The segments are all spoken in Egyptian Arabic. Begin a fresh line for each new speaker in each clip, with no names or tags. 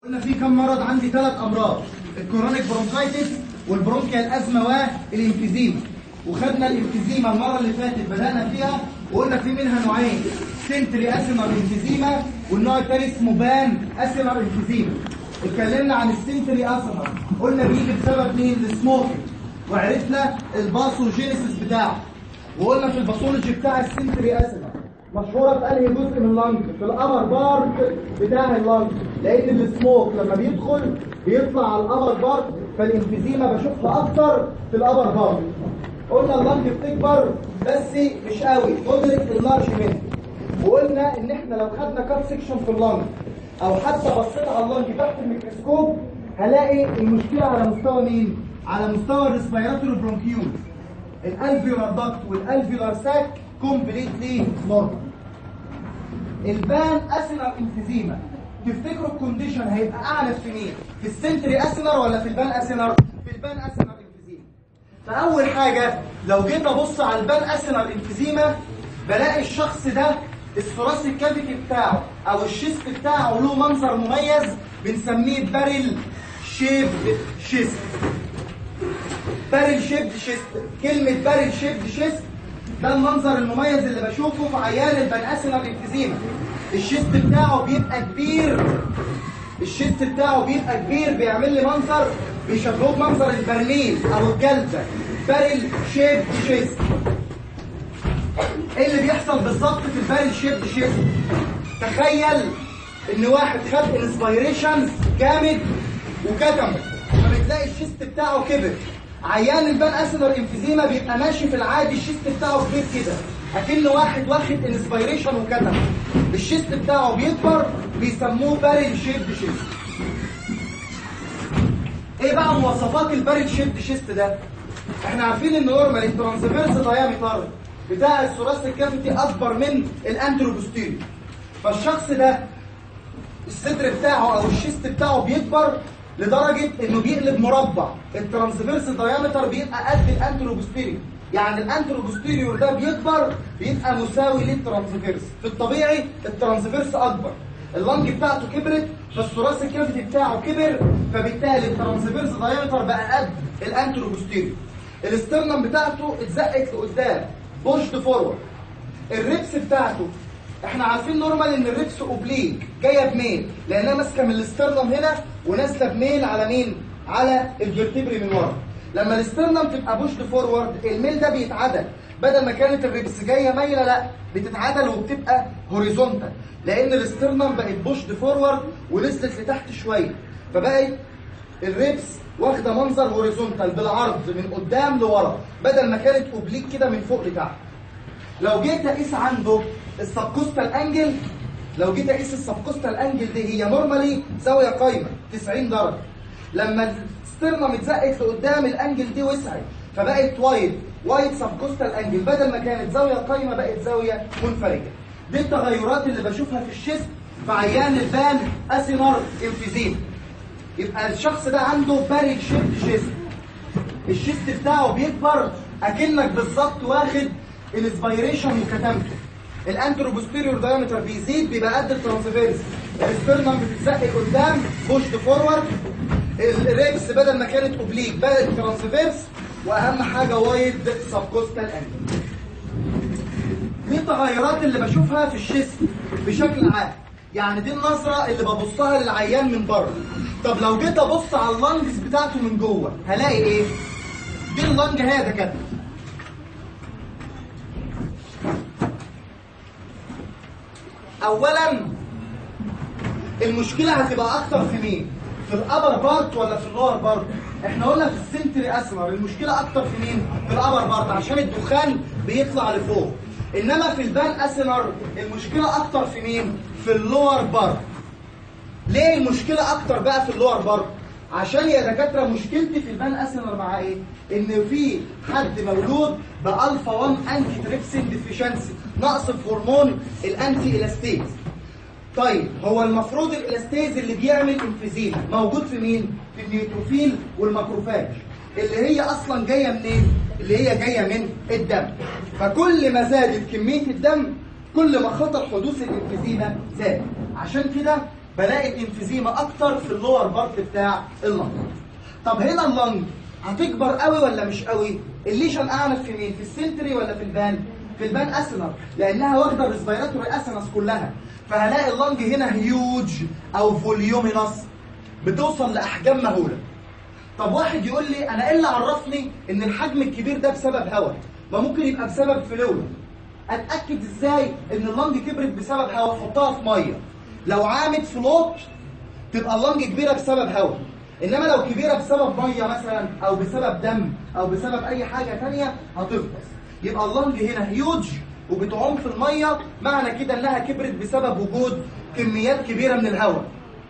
قلنا في كم مرض عندي ثلاث امراض الكورونيك برونكايتس والبرونكيال ازمه والانفيزيما وخدنا الانفيزيما المره اللي فاتت بدانا فيها وقلنا في منها نوعين سنتري اسيمر انفيزيما والنوع الثاني اسمه بان اسيمر انفيزيما اتكلمنا عن السنتري اسيمر قلنا بيجي بسبب مين السموكينج وعرفنا الباثوجينيسيس بتاعه وقلنا في الباثولوجي بتاع السنتري اسيمر مشهوره في انهي جزء من اللنج في الابر بارت بتاع اللنج لان السموك لما بيدخل بيطلع على الابر بارت فالانفيزيما بشوفها اكتر في الابر بارت قلنا اللنج بتكبر بس مش قوي مدرك اللارج منها وقلنا ان احنا لو خدنا كات سيكشن في اللنج او حتى بصيت على اللنج تحت الميكروسكوب هلاقي المشكله على مستوى مين على مستوى الريسبيراتوري برونكيول الالفيولار داكت والالفيولار ساك كومبليتلي نورمال البان اسينر انفيزيما تفتكروا الكونديشن هيبقى اعلى في مين في السنتري اسينر ولا في البان اسينر في البان اسينر انفيزيما فاول حاجه لو جيت ابص على البان اسينر انفيزيما بلاقي الشخص ده الثراسي الكافيتي بتاعه او الشيست بتاعه له منظر مميز بنسميه بارل شيب شيست بارل شيب شيست كلمه بارل شيب شيست ده المنظر المميز اللي بشوفه في عيان البنقاسنا الانفيزيما الشيست بتاعه بيبقى كبير الشيست بتاعه بيبقى كبير بيعمل لي منظر بيشبهوه بمنظر البرميل او الجلده بارل شيب شيست ايه اللي بيحصل بالظبط في البارل شيب شيست تخيل ان واحد خد انسبيريشن جامد وكتمه فبتلاقي الشيست بتاعه كبر عيان البان اسيدر انفيزيما بيبقى ماشي في العادي الشيست بتاعه كبير كده اكن واحد واخد انسبيريشن وكتم الشيست بتاعه بيكبر بيسموه بارل شيب شيست ايه بقى مواصفات البارل شيب شيست ده احنا عارفين ان نورمال الترانسفيرس دايمتر بتاع الثوراسيك كافيتي اكبر من الانتروبوستيريو فالشخص ده الصدر بتاعه او الشيست بتاعه بيكبر لدرجة انه بيقلب مربع الترانسفيرس دايمتر بيبقى قد الانتروبوستيريور يعني الانتروبوستيريور ده بيكبر بيبقى مساوي للترانسفيرس في الطبيعي الترانسفيرس اكبر اللنج بتاعته كبرت فالثراس الكافيتي بتاعه كبر فبالتالي الترانسفيرس دايمتر بقى قد الانتروبوستيريور الاسترنم بتاعته اتزقت لقدام بوشد فورورد الريبس بتاعته احنا عارفين نورمال ان الريبس اوبليك جايه بميل لانها ماسكه من الاسترنم هنا ونازله بميل على مين على الفرتبري من ورا لما الاسترنم تبقى بوشد فورورد الميل ده بيتعدل بدل ما كانت الريبس جايه مايله لا بتتعدل وبتبقى هوريزونتال لان الاسترنم بقت بوشد فورورد ونزلت لتحت شويه فبقت الريبس واخده منظر هوريزونتال بالعرض من قدام لورا بدل ما كانت اوبليك كده من فوق لتحت لو جيت اقيس عنده السبكوستال انجل لو جيت اقيس السبكوستال انجل دي هي نورمالي زاويه قايمه 90 درجه لما السترنم اتزقت لقدام الانجل دي وسعت فبقت وايد وايد سبكوستال انجل بدل ما كانت زاويه قايمه بقت زاويه منفرجه دي التغيرات اللي بشوفها في الشيست في عيان البان اسيمر انفيزيم يبقى الشخص ده عنده باري شيفت شيست الشيست بتاعه بيكبر اكنك بالظبط واخد الاسبيريشن وكتمته الانتروبوستيريور دايمتر بيزيد بيبقى قد الترانسفيرس الاسترنم بتتزق قدام بوشد فورورد الريبس بدل ما كانت اوبليك بقت ترانسفيرس واهم حاجه وايد سبكوستال انجل دي التغيرات اللي بشوفها في الشيست بشكل عام يعني دي النظره اللي ببصها للعيان من بره طب لو جيت ابص على اللنجز بتاعته من جوه هلاقي ايه دي اللنج هي ده كده اولا المشكله هتبقى اكتر في مين في الابر بارت ولا في اللور بارت احنا قلنا في السنتري اسمر المشكله اكتر في مين في الابر بارت عشان الدخان بيطلع لفوق انما في البان اسنر المشكله اكتر في مين في اللور بارت ليه المشكله اكتر بقى في اللور بارت عشان يا دكاتره مشكلتي في البان اسنر مع ايه ان في حد مولود بالفا 1 انتي تريبسين ديفيشنسي نقص في هرمون الانتي الاستيز طيب هو المفروض الالاستيز اللي بيعمل انفيزيما موجود في مين في النيوتروفيل والماكروفاج اللي هي اصلا جايه منين اللي هي جايه من الدم فكل ما زادت كميه الدم كل ما خطر حدوث الانفيزيما زاد عشان كده بلاقي الانفيزيما اكتر في اللور بارت بتاع اللنج طب هنا اللنج هتكبر قوي ولا مش قوي الليشن اعنف في مين في السنتري ولا في البان في البان اسنر لانها واخده الريسبيراتوري اسنس كلها فهلاقي اللنج هنا هيوج او فوليومينس بتوصل لاحجام مهوله طب واحد يقول لي انا ايه اللي عرفني ان الحجم الكبير ده بسبب هواء ما ممكن يبقى بسبب فلويد اتاكد ازاي ان اللنج كبرت بسبب هواء احطها في ميه لو عامت فلوت تبقى اللنج كبيره بسبب هواء انما لو كبيره بسبب ميه مثلا او بسبب دم او بسبب اي حاجه ثانيه هتفطس يبقى اللنج هنا هيوج وبتعوم في الميه معنى كده انها كبرت بسبب وجود كميات كبيره من الهواء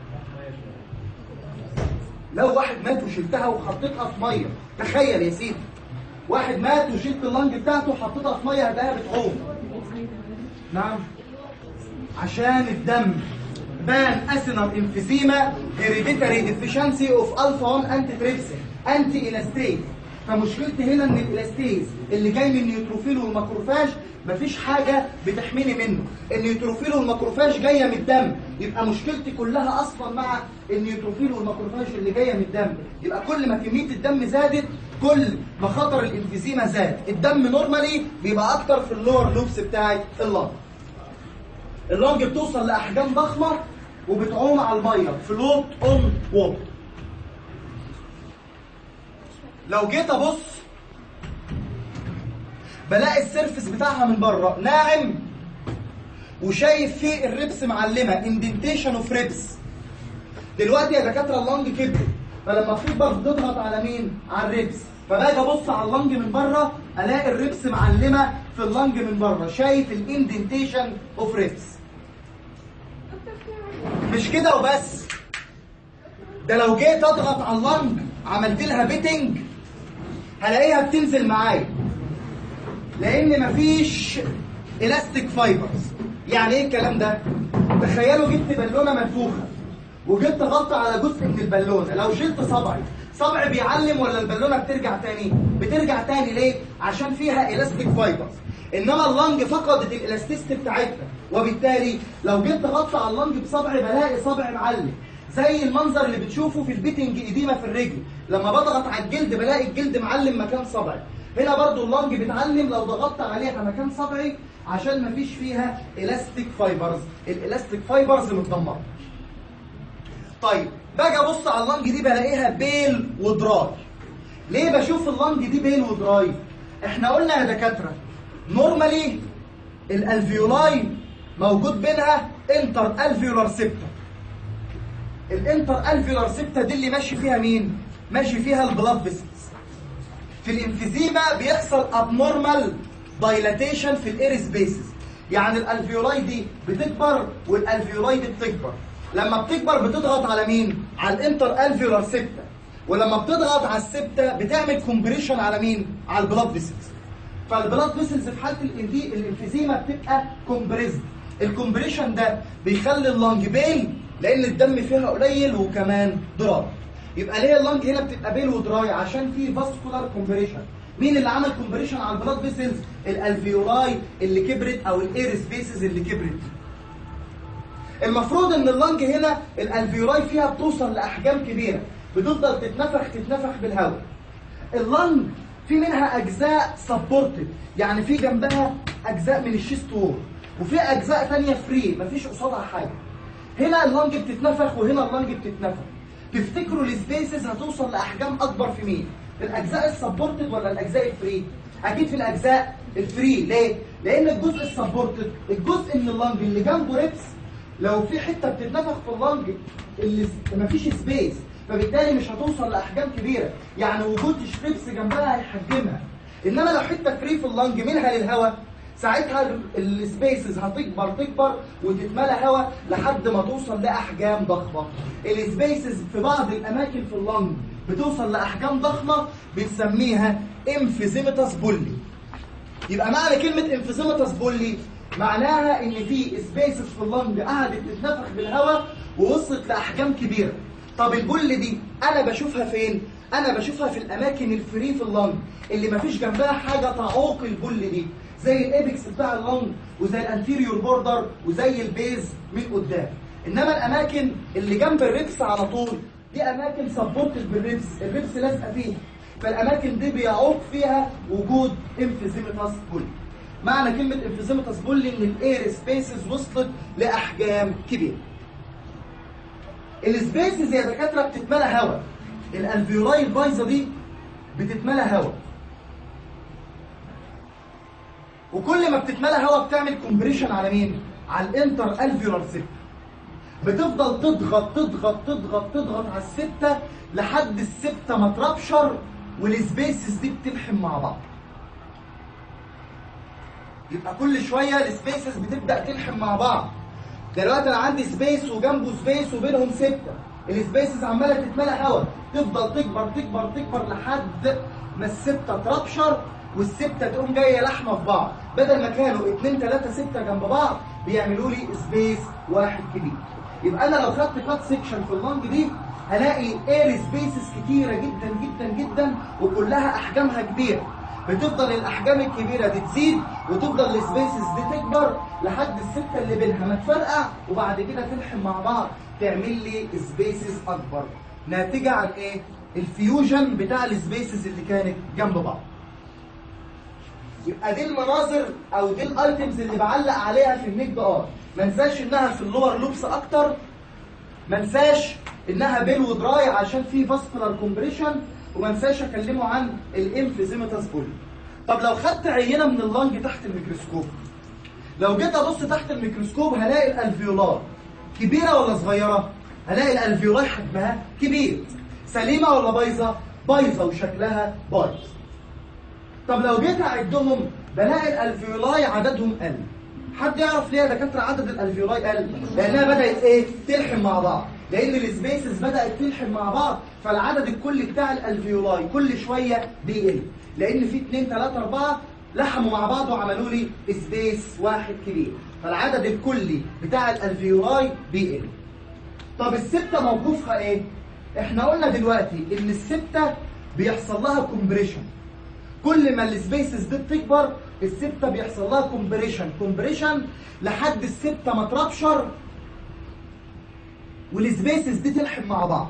لو واحد مات وشلتها وحطيتها في ميه تخيل يا سيدي واحد مات وشلت اللنج بتاعته وحطيتها في ميه هتلاقيها بتعوم نعم عشان الدم بان اسينال انفيزيما هيريديتاري ديفيشنسي اوف الفا 1 انتي تريبسين انتي الاستيز فمشكلتي هنا ان الالاستيز اللي جاي من النيوتروفيل والماكروفاج مفيش حاجه بتحميني منه النيوتروفيل والماكروفاج جايه من الدم يبقى مشكلتي كلها اصلا مع النيوتروفيل والماكروفاج اللي جايه من الدم يبقى كل ما كميه الدم زادت كل ما خطر الانفيزيما زاد الدم نورمالي بيبقى اكتر في اللور لوبس بتاعت اللنج اللنج بتوصل لاحجام ضخمه وبتعوم على الميه فلوت اون ووتر لو جيت ابص بلاقي السيرفس بتاعها من بره ناعم وشايف فيه الربس معلمه اندنتيشن اوف ريبس دلوقتي يا دكاتره اللنج كبرت فلما بتكبر بتضغط على مين؟ على الربس فباجي ابص على اللنج من بره الاقي الربس معلمه في اللنج من بره شايف الاندنتيشن اوف ريبس مش كده وبس ده لو جيت اضغط على اللنج عملت لها بيتنج هلاقيها بتنزل معايا لان مفيش الاستيك فايبرز يعني ايه الكلام ده تخيلوا جبت بالونه منفوخه وجيت ضغطت على جزء من البالونه لو شلت صبعي صبعي بيعلم ولا البالونه بترجع تاني بترجع تاني ليه عشان فيها الاستيك فايبرز انما اللنج فقدت الالاستيست بتاعتها وبالتالي لو جيت ضغطت على اللنج بصبعي بلاقي صبعي معلم زي المنظر اللي بتشوفه في البيتنج ايديما في الرجل لما بضغط على الجلد بلاقي الجلد معلم مكان صبعي هنا برضو اللنج بتعلم لو ضغطت عليها مكان صبعي عشان مفيش فيها الاستيك فايبرز الالاستيك فايبرز متدمره طيب باجي ابص على اللنج دي بلاقيها بيل ودراي ليه بشوف اللنج دي بيل ودراي احنا قلنا يا دكاتره نورمالي الالفيولاي موجود بينها انتر الفيولار سيبتا الانتر الفيولار سيبتا دي اللي ماشي فيها مين ماشي فيها البلاد فيسلز في الانفيزيما بيحصل ابنورمال دايلاتيشن في الاير سبيسز يعني الالفيولاي دي بتكبر والالفيولاي دي بتكبر لما بتكبر بتضغط على مين على الانتر الفيولار سيبتا ولما بتضغط على السيبتا بتعمل كومبريشن على مين على البلاد فيسلز فالبلاد فيسلز في حاله الانفي الانفيزيما بتبقى كومبريزد الكومبريشن ده بيخلي اللنج بيل لان الدم فيها قليل وكمان دراي يبقى ليه اللنج هنا بتبقى بيل ودراي عشان في فاسكولار كومبريشن مين اللي عمل كومبريشن على البلاد فيسلز الالفيولاي اللي كبرت او الاير سبيسز اللي كبرت المفروض ان اللنج هنا الالفيولاي فيها بتوصل لاحجام كبيره بتفضل تتنفخ تتنفخ بالهواء اللنج في منها اجزاء سبورتد يعني في جنبها اجزاء من الشيست وول وفي اجزاء ثانيه فري مفيش قصادها حاجه هنا اللنج بتتنفخ وهنا اللنج بتتنفخ تفتكروا السبيسز هتوصل لاحجام اكبر في مين في الاجزاء السبورتد ولا الاجزاء الفري اكيد في الاجزاء الفري ليه لان الجزء السبورتد الجزء من اللنج اللي جنبه ريبس لو في حته بتتنفخ في اللنج اللي مفيش سبيس فبالتالي مش هتوصل لاحجام كبيره يعني وجود شريبس جنبها هيحجمها انما لو حته فري في اللنج منها للهواء ساعتها السبيسز هتكبر تكبر وتتملى هواء لحد ما توصل لاحجام ضخمه السبيسز في بعض الاماكن في اللنج بتوصل لاحجام ضخمه بنسميها امفيزيمتاس بولي يبقى معنى كلمه امفيزيمتاس بولي معناها ان في سبيسز في اللنج قعدت تتنفخ بالهواء ووصلت لاحجام كبيره طب البول دي انا بشوفها فين انا بشوفها في الاماكن الفري في اللنج اللي مفيش جنبها حاجه تعوق البول دي زي الابيكس بتاع اللنج وزي الانتيريور بوردر وزي البيز من قدام انما الاماكن اللي جنب الريبس على طول دي اماكن سبورتد بالريبس الريبس لازقه فيها فالاماكن دي بيعوق فيها وجود امفيزيمتاس بولي معنى كلمه امفيزيمتاس بولي ان الاير سبيسز وصلت لاحجام كبيره السبيسز يا دكاتره بتتملى هواء الالفيولاي البايظه دي بتتملى هواء وكل ما بتتملى هواء بتعمل كومبريشن على مين؟ على الانتر الفيولار سيبتا بتفضل تضغط تضغط تضغط تضغط على السبتة لحد السبتة ما تربشر والسبيسز دي بتلحم مع بعض يبقى كل شوية السبيسز بتبدأ تلحم مع بعض دلوقتي انا عندي سبيس وجنبه سبيس وبينهم سبتة السبيسز عمالة تتملى هواء تفضل تكبر تكبر تكبر لحد ما السبتة تربشر والسبتة تقوم جاية لحمة في بعض بدل ما كانوا اتنين تلاتة ستة جنب بعض بيعملوا لي سبيس واحد كبير يبقى انا لو خدت كات سيكشن في اللنج دي هلاقي اير سبيسز كتيره جدا جدا جدا وكلها احجامها كبيره بتفضل الاحجام الكبيره دي تزيد وتفضل السبيسز دي تكبر لحد السته اللي بينها ما تفرقع وبعد كده تلحم مع بعض تعمل لي سبيسز اكبر ناتجه عن ايه؟ الفيوجن بتاع السبيسز اللي كانت جنب بعض يبقى دي المناظر او دي الايتمز اللي بعلق عليها في النيك ار ما انساش انها في اللور لوبس اكتر ما انساش انها بين ودراي عشان في فاسكولار كومبريشن وما انساش اكلمه عن الانفيزيماتاس بولي طب لو خدت عينه من اللنج تحت الميكروسكوب لو جيت ابص تحت الميكروسكوب هلاقي الالفيولار كبيره ولا صغيره هلاقي الالفيولار حجمها كبير سليمه ولا بايظه بايظه وشكلها بايظ طب لو جيت اعدهم بلاقي الالفيولاي عددهم قل حد يعرف ليه يا دكاتره عدد الالفيولاي قل لانها بدات ايه تلحم مع بعض لان السبيسز بدات تلحم مع بعض فالعدد الكلي بتاع الالفيولاي كل شويه بيقل لان في 2 3 4 لحموا مع بعض وعملوا لي سبيس واحد كبير فالعدد الكلي بتاع الالفيولاي بيقل طب السبته موقفها ايه احنا قلنا دلوقتي ان السبته بيحصل لها كومبريشن كل ما السبيسز دي بتكبر السبته بيحصل لها كومبريشن كومبريشن لحد السبته ما تربشر والسبيسز دي تلحم مع بعض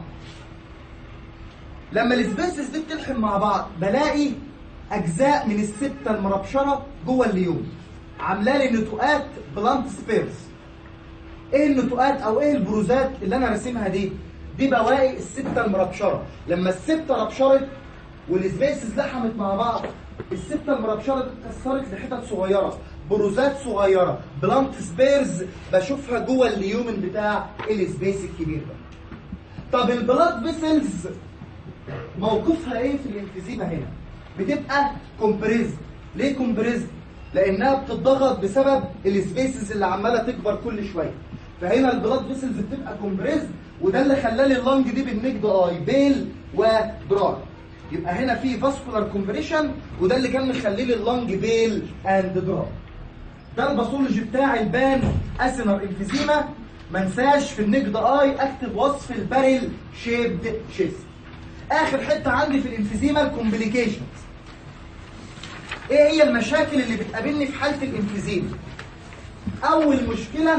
لما السبيسز دي بتلحم مع بعض بلاقي اجزاء من السبته المربشره جوه الليون عامله لي نتوءات بلانت سبيرز ايه النتوءات او ايه البروزات اللي انا راسمها دي دي بواقي السبته المربشره لما السبته ربشرت والسبيسز لحمت مع بعض السبته المربشره دي اتكسرت لحتت صغيره بروزات صغيره بلانت سبيرز بشوفها جوه اليومن بتاع السبيس الكبير ده طب البلاد فيسلز موقفها ايه في الانفيزيما هنا بتبقى كومبريزد ليه كومبريزد لانها بتتضغط بسبب السبيسز اللي عماله تكبر كل شويه فهنا البلاد فيسلز بتبقى كومبريزد وده اللي خلالي اللنج دي بالنجد اي بيل ودراي يبقى هنا في فاسكولار كومبريشن وده اللي كان مخلي لي اللنج بيل اند دراي ده الباثولوجي بتاع البان اسينر انفيزيما ما انساش في النجد اي اكتب وصف الباريل شيبد شيست اخر حته عندي في الانفيزيما الكومبليكيشنز ايه هي المشاكل اللي بتقابلني في حاله الانفيزيما اول مشكله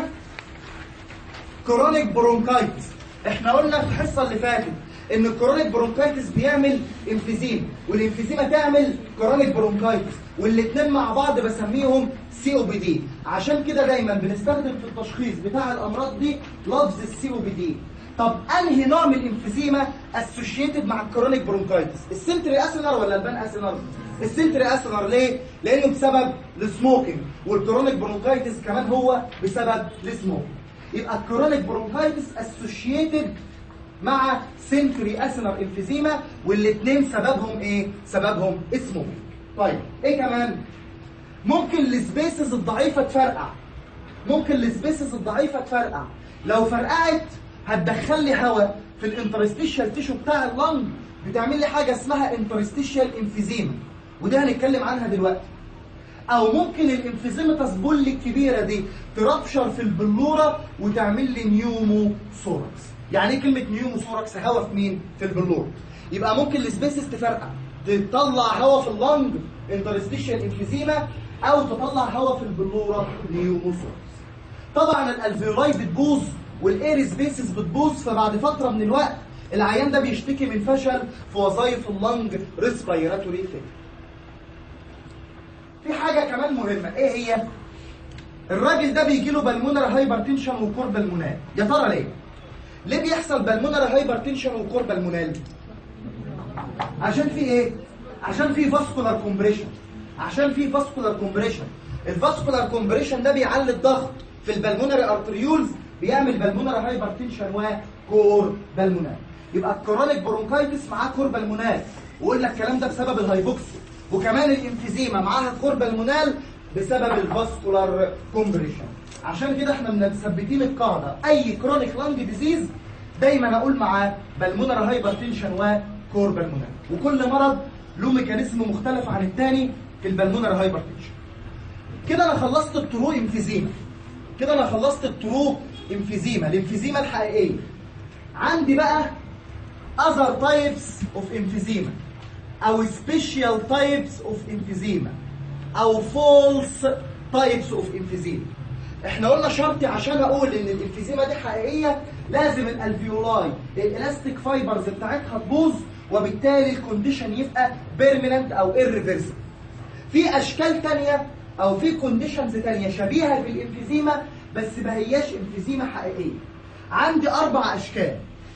كرونيك برونكايتس احنا قلنا في الحصه اللي فاتت ان الكرونيك برونكايتس بيعمل انفيزيما والانفيزيما تعمل كرونيك برونكايتس والاثنين مع بعض بسميهم سي او بي دي عشان كده دايما بنستخدم في التشخيص بتاع الامراض دي لفظ السي او بي دي طب انهي نوع من الانفيزيما اسوشيتد مع الكرونيك برونكايتس السنتري اسنر ولا البان اسنر السنتري اسنر ليه لانه بسبب السموكينج والكرونيك برونكايتس كمان هو بسبب السموكينج يبقى الكرونيك برونكايتس اسوشيتد مع سنتري اسنر انفيزيما والاثنين سببهم ايه سببهم اسمه طيب ايه كمان ممكن السبيسز الضعيفه تفرقع ممكن السبيسز الضعيفه تفرقع لو فرقعت هتدخل لي هواء في الانترستيشال تيشو بتاع اللنج بتعمل لي حاجه اسمها انترستيشال انفيزيما وده هنتكلم عنها دلوقتي او ممكن الانفيزيماتاس بول الكبيره دي تربشر في البلوره وتعمل لي نيومو سوركس يعني ايه كلمه نيومو سوركس هواء في مين في البلوره يبقى ممكن السبيسز تفرقع تطلع هواء في اللنج انترستيشال انفيزيما او تطلع هواء في البلوره نيومو سوركس طبعا الالفيولاي بتبوظ والاير سبيسز بتبوظ فبعد فتره من الوقت العيان ده بيشتكي من فشل في وظائف اللنج ريسبيراتوري في حاجه كمان مهمه ايه هي الراجل ده بيجي له بالمونر هايبرتنشن وكور بالمونال يا ترى ليه ليه بيحصل بالمونر هايبرتنشن وكور بالمونال عشان في ايه عشان في فاسكولار كومبريشن عشان في فاسكولار كومبريشن الفاسكولار كومبريشن ده بيعلي الضغط في البلمونري ارتريولز بيعمل بالمونر هايبرتنشن وكور بالمونال يبقى الكرونيك برونكايتس معاه كور بالمونال وقلنا الكلام ده بسبب الهايبوكسي وكمان الانفيزيما معاها كور بالمونال بسبب الفاسكولار كومبريشن عشان كده احنا مثبتين القاعده اي كرونيك لانج ديزيز دايما اقول معاه بالمونر هايبرتنشن وكور بالمونال وكل مرض له ميكانيزم مختلف عن الثاني في البلمونر هايبرتنشن كده انا خلصت الترو انفيزيما كده انا خلصت الترو انفيزيما الانفيزيما الحقيقيه عندي بقى other types of emphysema او special types of emphysema او false types of emphysema احنا قلنا شرطي عشان اقول ان الانفيزيما دي حقيقيه لازم الالفيولاي الالاستيك فايبرز بتاعتها تبوظ وبالتالي الكونديشن يبقى بيرمننت او irreversible في اشكال تانية او في كونديشنز تانية شبيهه بالانفيزيما بس ما هياش انفيزيما حقيقيه عندي اربع اشكال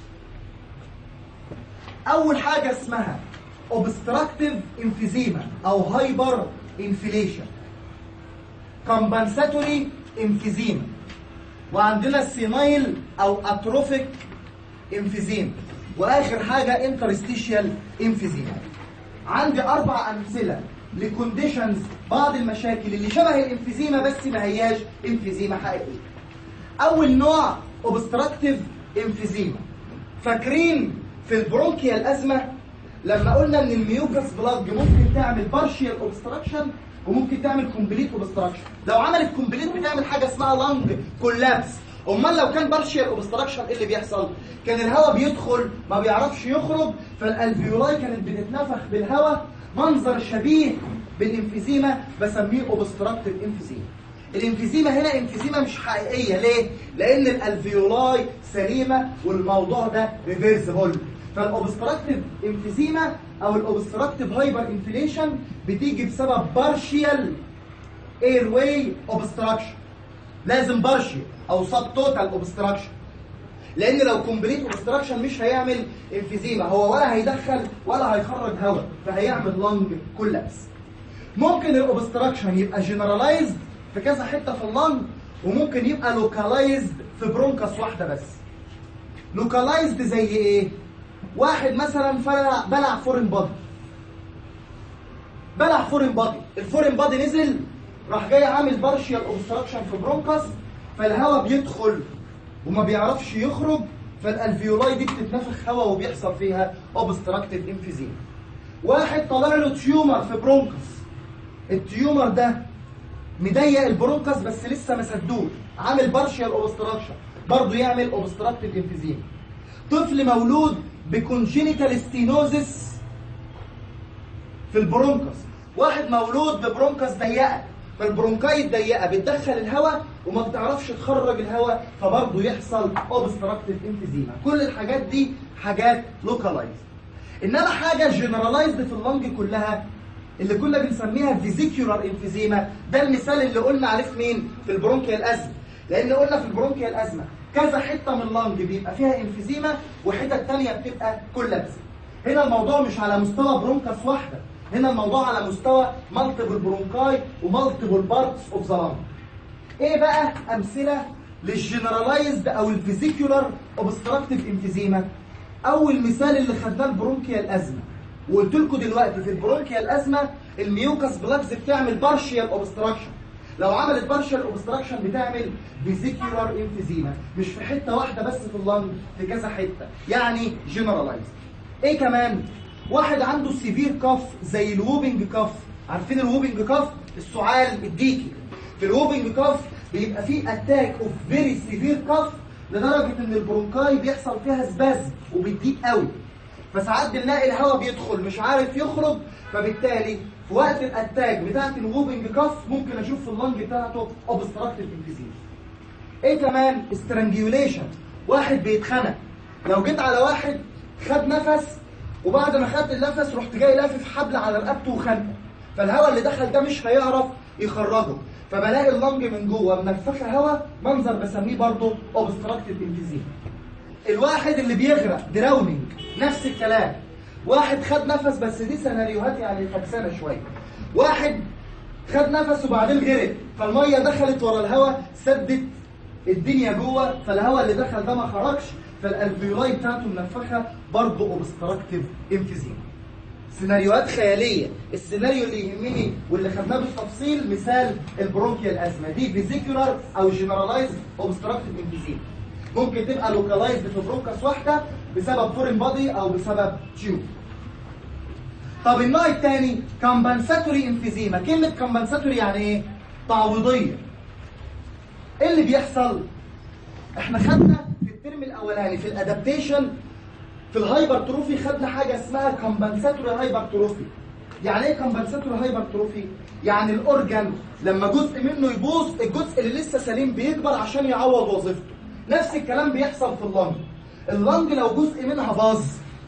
اول حاجه اسمها obstructive emphysema او هايبر انفليشن compensatory emphysema وعندنا السينايل او اتروفيك emphysema واخر حاجه interstitial emphysema عندي اربع امثله لكونديشنز بعض المشاكل اللي شبه الانفيزيما بس ما هياش انفيزيما حقيقيه اول نوع obstructive emphysema فاكرين في البرونكيال ازمه لما قلنا ان الميوكس بلاد ممكن تعمل بارشيال اوبستراكشن وممكن تعمل كومبليت اوبستراكشن لو عملت كومبليت بتعمل حاجه اسمها لانج كولابس امال لو كان بارشيال اوبستراكشن ايه اللي بيحصل كان الهواء بيدخل ما بيعرفش يخرج فالالفيولاي كانت بتتنفخ بالهواء منظر شبيه بالانفيزيما بسميه اوبستراكتيف انفيزيما الانفيزيما هنا انفيزيما مش حقيقيه ليه لان الالفيولاي سليمه والموضوع ده ريفيرسبل فالاوبستراكتيف انفيزيما او الاوبستراكتيف هايبر انفليشن بتيجي بسبب بارشيال اير واي اوبستراكشن لازم بارشيال او سب توتال اوبستراكشن لان لو كومبليت اوبستراكشن مش هيعمل انفيزيما هو ولا هيدخل ولا هيخرج هواء فهيعمل لانج كولابس ممكن الاوبستراكشن يبقى جنرالايزد في كذا حته في اللنج وممكن يبقى لوكالايزد في برونكس واحده بس لوكالايزد زي ايه واحد مثلا بلع بلع فورين بادي بلع فورين بادي الفورين بادي نزل راح جاي عامل بارشيال اوبستراكشن في برونكس فالهواء بيدخل وما بيعرفش يخرج فالالفيولاي دي بتتنفخ هواء وبيحصل فيها اوبستراكتيف انفيزيما واحد طلع له تيومر في برونكس التيومر ده مضيق البرونكس بس لسه ما سدوش عامل بارشيال اوبستراكشن برضه يعمل اوبستراكتيف انفيزيما طفل مولود بكونجينيتال ستينوزس في البرونكس واحد مولود ببرونكس ضيقه فالبرونكايت ضيقه بتدخل الهواء وما بتعرفش تخرج الهواء فبرضه يحصل اوبستراكتيف انفيزيما كل الحاجات دي حاجات لوكالايزد انما حاجه جنرالايزد في اللنج كلها اللي كنا بنسميها فيزيكيولار انفيزيما ده المثال اللي قلنا عليه في مين في البرونكيال ازمه لان قلنا في البرونكيال ازمه كذا حته من اللنج بيبقى فيها انفيزيما وحتت تانية بتبقى كولابس هنا الموضوع مش على مستوى برونكس واحده هنا الموضوع على مستوى مالتيبل برونكاي ومالتيبل بارتس اوف ذا لنج ايه بقى امثله للجنرالايزد او الفيزيكولار اوبستراكتيف انفيزيما اول مثال اللي خدناه البرونكيال ازمه وقلت لكم دلوقتي في البرونكيال ازمه الميوكس بلاكس بتعمل بارشيال اوبستراكشن لو عملت بارشال اوبستراكشن بتعمل فيزيكولار انفيزيما مش في حته واحده بس في اللنج في كذا حته يعني جنرالايز ايه كمان واحد عنده سيفير كاف زي الووبنج كاف عارفين الووبنج كاف السعال الديكي في الووبنج كاف بيبقى فيه اتاك اوف فيري سيفير كاف لدرجه ان البرونكاي بيحصل فيها سبازم وبتضيق قوي فساعات بنلاقي الهواء بيدخل مش عارف يخرج فبالتالي في وقت الاتاك بتاعت الووبنج كاف ممكن اشوف في اللنج بتاعته اوبستراكتيف انفيزيما ايه كمان استرانجيوليشن واحد بيتخنق لو جيت على واحد خد نفس وبعد ما خد النفس رحت جاي لافف حبل على رقبته وخنقه فالهواء اللي دخل ده مش هيعرف يخرجه فبلاقي اللنج من جوه منفخه هواء منظر بسميه برضه اوبستراكتيف انفيزيما الواحد اللي بيغرق دراونينج نفس الكلام واحد خد نفس بس دي سيناريوهات يعني فكسانه شويه واحد خد نفس وبعدين غرق فالميه دخلت ورا الهواء سدت الدنيا جوه فالهواء اللي دخل ده ما خرجش فالالفيولاي بتاعته منفخه برضه اوبستراكتيف انفيزيما سيناريوهات خياليه السيناريو اللي يهمني واللي خدناه بالتفصيل مثال البرونكيال ازمه دي فيزيكولار او جنرالايز اوبستراكتيف انفيزيما ممكن تبقى لوكالايزد في برونكاس واحده بسبب فورين بادي او بسبب تيوب طب النوع الثاني كومبنساتوري انفيزيما كلمه كومبنساتوري يعني ايه تعويضيه ايه اللي بيحصل احنا خدنا في الترم الاولاني في الادابتيشن في الهايبرتروفي خدنا حاجه اسمها كومبنساتوري هايبرتروفي يعني ايه كومبنساتوري هايبرتروفي يعني الاورجان لما جزء منه يبوظ الجزء اللي لسه سليم بيكبر عشان يعوض وظيفته نفس الكلام بيحصل في اللنج اللنج لو جزء منها باظ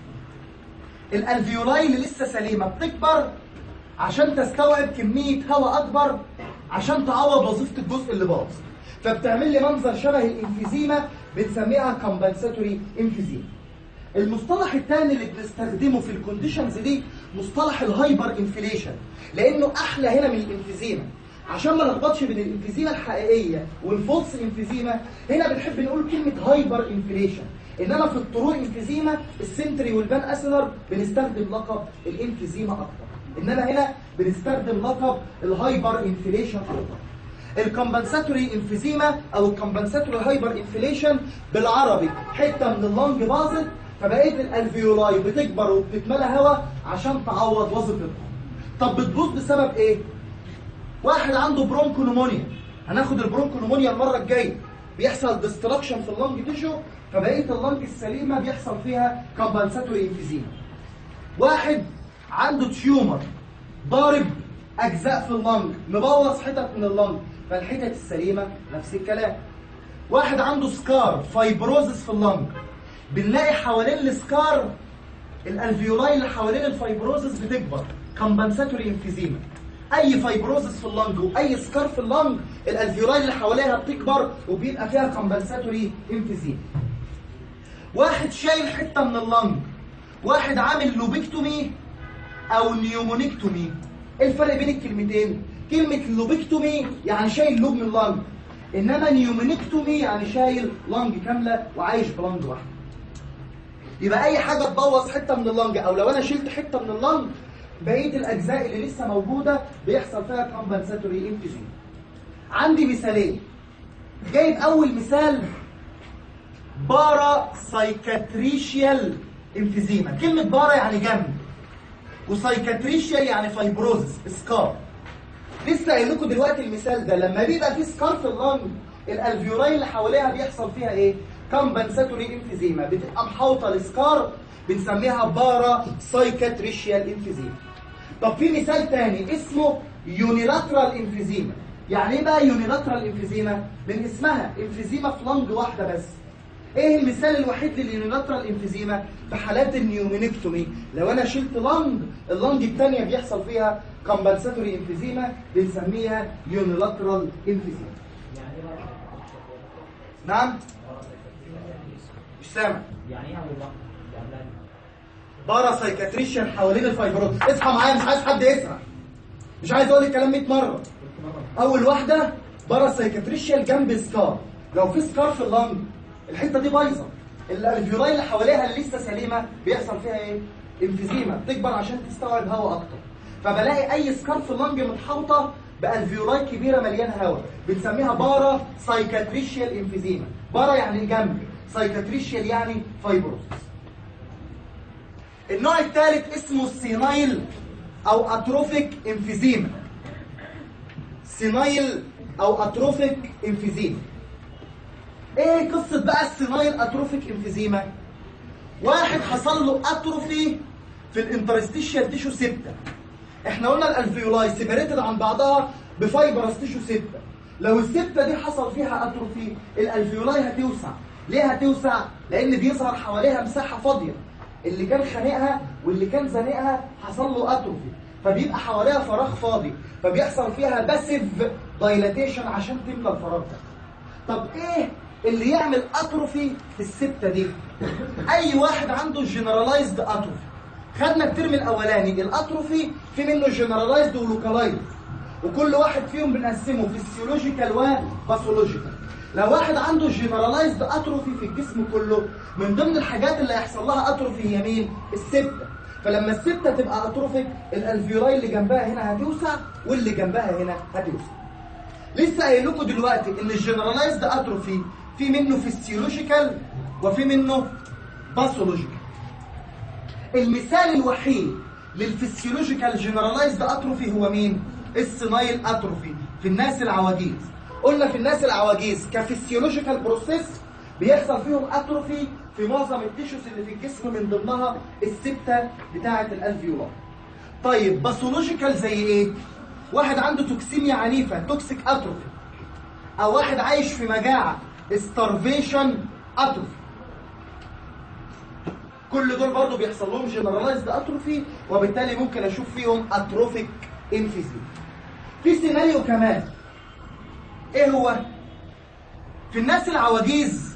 الالفيولاي اللي لسه سليمه بتكبر عشان تستوعب كميه هواء اكبر عشان تعوض وظيفه الجزء اللي باظ فبتعمل لي منظر شبه الانفيزيما بنسميها كومبنساتوري انفيزيما المصطلح الثاني اللي بنستخدمه في الكونديشنز دي مصطلح الهايبر انفليشن لانه احلى هنا من الانفيزيما عشان ما نلخبطش بين الانفيزيما الحقيقيه والفولس انفيزيما هنا بنحب نقول كلمه هايبر انفليشن انما في الطرق انفيزيما السنتري والبان اسلر بنستخدم لقب الانفيزيما اكتر انما هنا بنستخدم لقب الهايبر انفليشن اكتر الكمبنساتوري انفيزيما او الكمبنساتوري هايبر انفليشن بالعربي حته من اللنج باظت فبقيه الالفيولاي بتكبر وبتتملى هواء عشان تعوض وظيفتها طب بتبوظ بسبب ايه واحد عنده برونكونومونيا هناخد البرونكونومونيا المره الجايه بيحصل ديستراكشن في اللنج تيشو فبقيه اللنج السليمه بيحصل فيها كمبنساتوري انفيزيما واحد عنده تيومر ضارب اجزاء في اللنج مبوظ حتت من اللنج فالحتت السليمه نفس الكلام واحد عنده سكار فايبروزس في اللنج بنلاقي حوالين السكار الالفيولاي اللي حوالين الفايبروزس بتكبر كمبنساتوري انفيزيما اي فايبروزس في اللنج واي سكار في اللنج الالفيولاي اللي حواليها بتكبر وبيبقى فيها كمبنساتوري انفيزيما واحد شايل حته من اللنج واحد عامل لوبكتومي او نيومونيكتومي ايه الفرق بين الكلمتين كلمه لوبكتومي يعني شايل لوب من اللنج انما نيومونيكتومي يعني شايل لنج كامله وعايش بلنج واحده يبقى اي حاجه تبوظ حته من اللنج او لو انا شلت حته من اللنج بقيه الاجزاء اللي لسه موجوده بيحصل فيها كومبنساتوري انفيزيما عندي مثالين جايب اول مثال بارا سايكاتريشيال انفيزيما كلمه بارا يعني جنب وسايكاتريشيال يعني فايبروزس سكار لسه قايل لكم دلوقتي المثال ده لما بيبقى في سكار في اللنج الالفيولاي اللي حواليها بيحصل فيها ايه كومبنساتوري انفيزيما بتبقى محاوطه السكار بنسميها بارا سايكاتريشيال انفيزيما طب في مثال تاني اسمه يونيلاترال انفيزيما يعني ايه بقى يونيلاترال انفيزيما من اسمها انفيزيما في لنج واحده بس ايه المثال الوحيد لليونيلاترال انفيزيما في حالات النيومينكتومي لو انا شلت لنج اللنج الثانيه بيحصل فيها كومبنساتوري انفيزيما بنسميها يونيلاترال انفيزيما نعم مش سامع
يعني ايه اول واحد؟ يعني
بارا سايكاتريشن حوالين الفايبروز اصحى معايا مش عايز حد يسمع مش عايز اقول الكلام 100 مره اول واحده بارا سايكاتريشن جنب سكار لو في سكار في اللنج الحته دي بايظه الالفيولاي اللي حواليها اللي لسه سليمه بيحصل فيها ايه انفيزيما بتكبر عشان تستوعب هواء اكتر فبلاقي اي سكار في اللنج متحوطه بالفيولاي كبيره مليان هواء بنسميها بارا سايكاتريشيال انفيزيما بارا يعني جنب سايكاتريشيال يعني فايبروس النوع الثالث اسمه السينايل او اتروفيك انفيزيما سينايل او اتروفيك انفيزيما ايه قصه بقى السينايل اتروفيك انفيزيما واحد حصل له اتروفي في الانترستيشيال تيشو سبتة احنا قلنا الالفيولاي سيبريتد عن بعضها بفايبرس تيشو سبتة لو السبتة دي حصل فيها اتروفي الالفيولاي هتوسع ليه هتوسع لان بيظهر حواليها مساحه فاضيه اللي كان خانقها واللي كان زانقها حصل له اتروفي فبيبقى حواليها فراغ فاضي فبيحصل فيها باسيف دايلاتيشن عشان تملى الفراغ ده طب ايه اللي يعمل اتروفي في السته دي اي واحد عنده جنرالايزد اتروفي خدنا الترم الاولاني الاتروفي في منه جنرالايزد ولوكالايزد وكل واحد فيهم بنقسمه فيسيولوجيكال وباثولوجيكال لو واحد عنده جنرالايزد اتروفي في الجسم كله من ضمن الحاجات اللي هيحصل لها اتروفي هي مين السبته فلما السبته تبقى اتروفيك الالفيولاي اللي جنبها هنا هتوسع واللي جنبها هنا هتوسع لسه قايل لكم دلوقتي ان الجنرالايزد اتروفي في منه فيسيولوجيكال وفي منه باثولوجيكال المثال الوحيد للفسيولوجيكال جنرالايزد اتروفي هو مين السينايل اتروفي في الناس العواجيز قلنا في الناس العواجيز كفسيولوجيكال بروسيس بيحصل فيهم اتروفي في معظم التيشوز اللي في الجسم من ضمنها السته بتاعه الالفيولار طيب باثولوجيكال زي ايه واحد عنده توكسيميا عنيفه توكسيك اتروفي او واحد عايش في مجاعه starvation اتروفي كل دول برضه بيحصل لهم جنرالايزد اتروفي وبالتالي ممكن اشوف فيهم اتروفيك انفيزيم في سيناريو كمان ايه هو في الناس العواجيز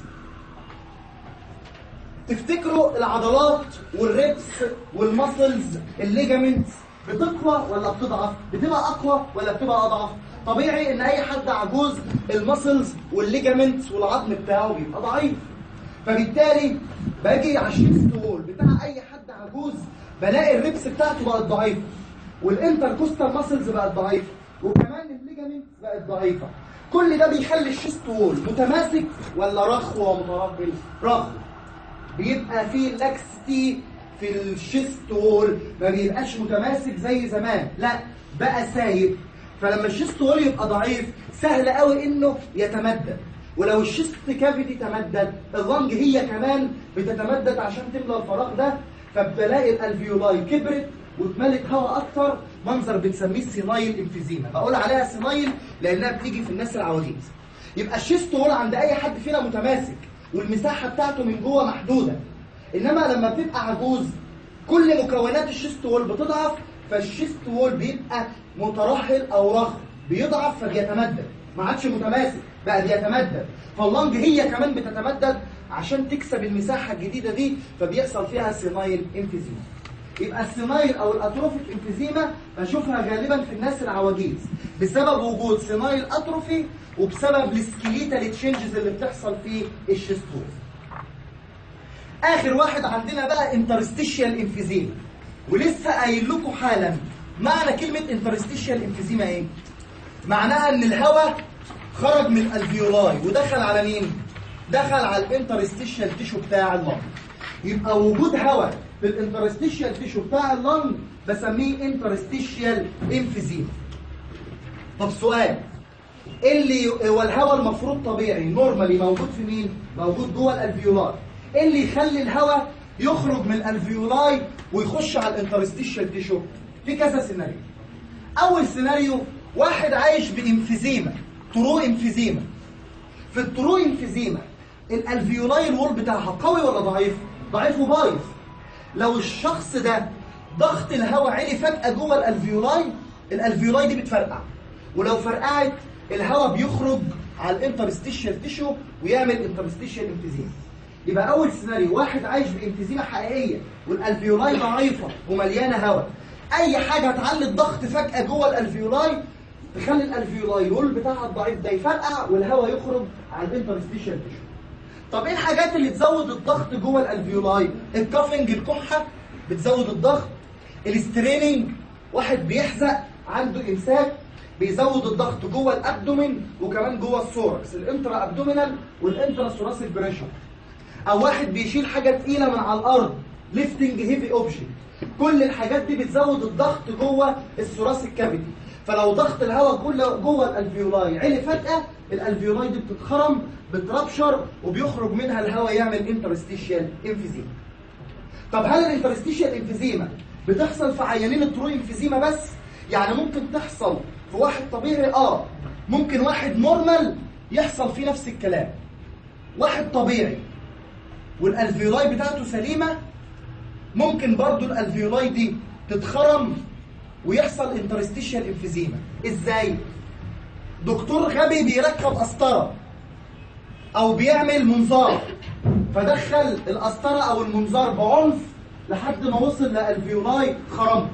تفتكروا العضلات والريبس والمسلز الليجامنتس بتقوى ولا بتضعف بتبقى اقوى ولا بتبقى اضعف طبيعي ان اي حد عجوز المسلز والليجامنتس والعظم بتاعه بيبقى ضعيف فبالتالي باجي على الشيست وول بتاع اي حد عجوز بلاقي الريبس بتاعته بقت ضعيفه والانتركوستال ماسلز بقت ضعيفه وكمان الليجامنت بقت ضعيفه كل ده بيخلي الشيست وول متماسك ولا رخو ومترهل رخو بيبقى فيه لاكستي في الشيست وول ما بيبقاش متماسك زي زمان لا بقى سايب فلما الشيست وول يبقى ضعيف سهل قوي انه يتمدد ولو الشيست كافيتي تمدد اللنج هي كمان بتتمدد عشان تملى الفراغ ده فبلاقي الالفيولاي كبرت واتملت هواء اكتر منظر بنسميه سينايل انفيزيما بقول عليها سينايل لانها بتيجي في الناس العواجيز يبقى الشيست وول عند اي حد فينا متماسك والمساحه بتاعته من جوه محدوده انما لما بتبقى عجوز كل مكونات الشيست وول بتضعف فالشيست وول بيبقى مترهل او رخو بيضعف فبيتمدد ما عادش متماسك بقى بيتمدد فاللنج هي كمان بتتمدد عشان تكسب المساحه الجديده دي فبيحصل فيها سينايل انفيزيما يبقى السينايل او الاتروفيك انفيزيما بشوفها غالبا في الناس العواجيز بسبب وجود سينايل اتروفي وبسبب السكيليتال تشينجز اللي بتحصل في الشيست وول اخر واحد عندنا بقى انترستيشيال انفيزيما ولسه قايل لكم حالا معنى كلمه انترستيشيال انفيزيما ايه معناها ان الهواء خرج من الفيولاي ودخل على مين دخل على الانترستيشيال تيشو بتاع اللنج يبقى وجود هواء في الانترستيشيال تيشو بتاع اللنج بسميه انترستيشيال انفيزيما طب سؤال ايه اللي هو الهواء المفروض طبيعي نورمالي موجود في مين موجود جوه الالفيولاي ايه اللي يخلي الهواء يخرج من الالفيولاي ويخش على الانترستيشيال تيشو في كذا سيناريو اول سيناريو واحد عايش بانفيزيما ترو انفيزيما في الترو انفيزيما الالفيولاي الوول بتاعها قوي ولا ضعيف ضعيف وبايظ لو الشخص ده ضغط الهواء عالي فجأة جوه الالفيولاي الالفيولاي دي بتفرقع ولو فرقعت الهواء بيخرج على الانترستيشيال تيشو ويعمل انترستيشيال انفيزيما يبقى اول سيناريو واحد عايش بانفيزيما حقيقيه والالفيولاي ضعيفه ومليانه هواء اي حاجه تعلي الضغط فجاه جوه الالفيولاي تخلي الالفيولاي الول بتاعها الضعيف ده يفرقع والهواء يخرج على الانترستيشيال تيشو طب ايه الحاجات اللي تزود الضغط جوه الالفيولاي الكافنج الكحه بتزود الضغط الاستريننج واحد بيحزق عنده امساك بيزود الضغط جوه الابدومين وكمان جوه الثوركس الانترا ابدومينال والانترا ثوراسيك بريشر او واحد بيشيل حاجه تقيله من على الارض ليفتنج هيفي اوبجكت كل الحاجات دي بتزود الضغط جوه الثوراسيك كافيتي فلو ضغط الهواء كله جوه الالفيولاي عالي فجاه الالفيولاي دي بتتخرم بتربشر وبيخرج منها الهواء يعمل انترستيشيال انفيزيما طب هل الانترستيشيال انفيزيما بتحصل في عيانين الترو انفيزيما بس يعني ممكن تحصل في واحد طبيعي اه ممكن واحد نورمال يحصل فيه نفس الكلام واحد طبيعي والالفيولاي بتاعته سليمه ممكن برضو الالفيولاي دي تتخرم ويحصل انترستيشيال انفيزيما ازاي دكتور غبي بيركب قسطره او بيعمل منظار فدخل القسطره او المنظار بعنف لحد ما وصل لالفيولاي خرم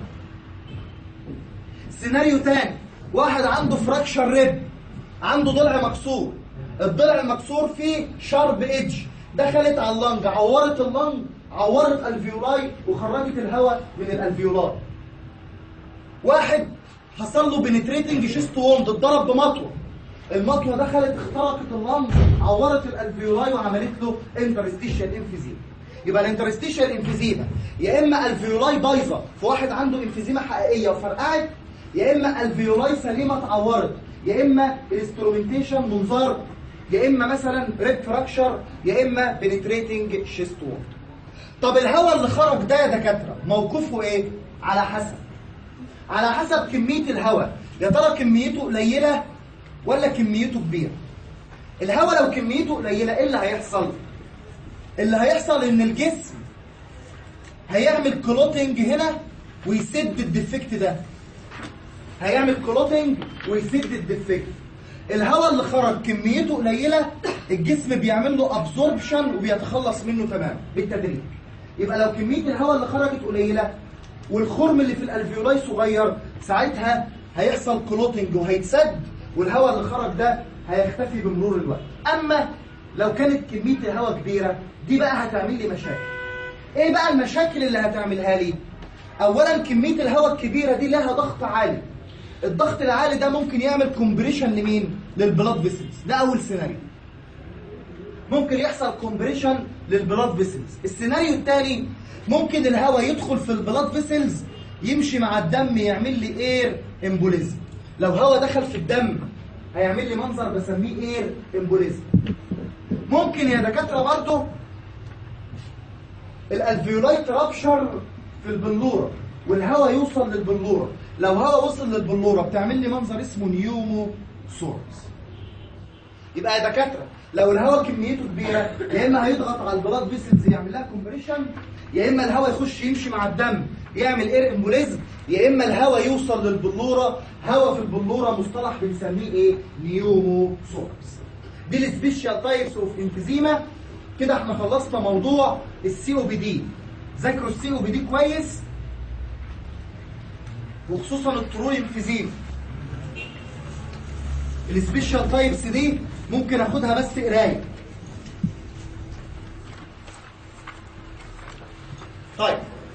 سيناريو تاني واحد عنده فراكشر ريب عنده ضلع مكسور الضلع المكسور فيه شارب ايدج دخلت على اللنج عورت اللنج عورت الفيولاي وخرجت الهواء من الالفيولاي واحد حصل له بنتريتنج شيست ووند اتضرب بمطوه المطوه دخلت اخترقت اللنج عورت الالفيولاي وعملت له انترستيشال انفيزيما يبقى الانترستيشال انفيزيما يا اما الفيولاي بايظه في واحد عنده انفيزيما حقيقيه وفرقعت يا اما الفيولاي سليمه اتعورت يا اما انسترومنتيشن منظار يا اما مثلا ريب فراكشر يا اما بنتريتنج شيست ووند طب الهواء اللي خرج ده يا دكاتره موقفه ايه على حسب على حسب كميه الهواء يا ترى كميته قليله ولا كميته كبيره الهواء لو كميته قليله ايه اللي هيحصل اللي هيحصل ان الجسم هيعمل كلوتنج هنا ويسد الديفكت ده هيعمل كلوتنج ويسد الديفكت الهواء اللي خرج كميته قليله الجسم بيعمل له ابزوربشن وبيتخلص منه تماما بالتدريج يبقى لو كميه الهواء اللي خرجت قليله والخرم اللي في الالفيولاي صغير ساعتها هيحصل كلوتنج وهيتسد والهواء اللي خرج ده هيختفي بمرور الوقت اما لو كانت كميه الهواء كبيره دي بقى هتعمل لي مشاكل ايه بقى المشاكل اللي هتعملها لي اولا كميه الهواء الكبيره دي لها ضغط عالي الضغط العالي ده ممكن يعمل كومبريشن لمين للبلاد فيسلز ده اول سيناريو ممكن يحصل كومبريشن للبلاد فيسلز السيناريو الثاني ممكن الهواء يدخل في البلاد فيسلز يمشي مع الدم يعمل لي اير امبوليزم لو هواء دخل في الدم هيعمل لي منظر بسميه اير امبوليزم ممكن يا دكاتره برضه الالفيولاي ترابشر في البلوره والهواء يوصل للبلوره لو هواء وصل للبلوره بتعمل لي منظر اسمه نيومو سورس يبقى يا دكاتره لو الهواء كميته كبيره يا اما هيضغط على البلاد فيسلز يعمل لها كومبريشن يا اما الهواء يخش يمشي مع الدم يعمل اير امبوليزم يا اما الهواء يوصل للبلوره هواء في البلوره مصطلح بنسميه ايه نيومو سورس دي السبيشال تايبس اوف انفيزيما كده احنا خلصنا موضوع السي او بي دي ذاكروا السي او بي دي كويس وخصوصا الترو انفيزيما السبيشال تايبس دي ممكن اخدها بس قرايه طيب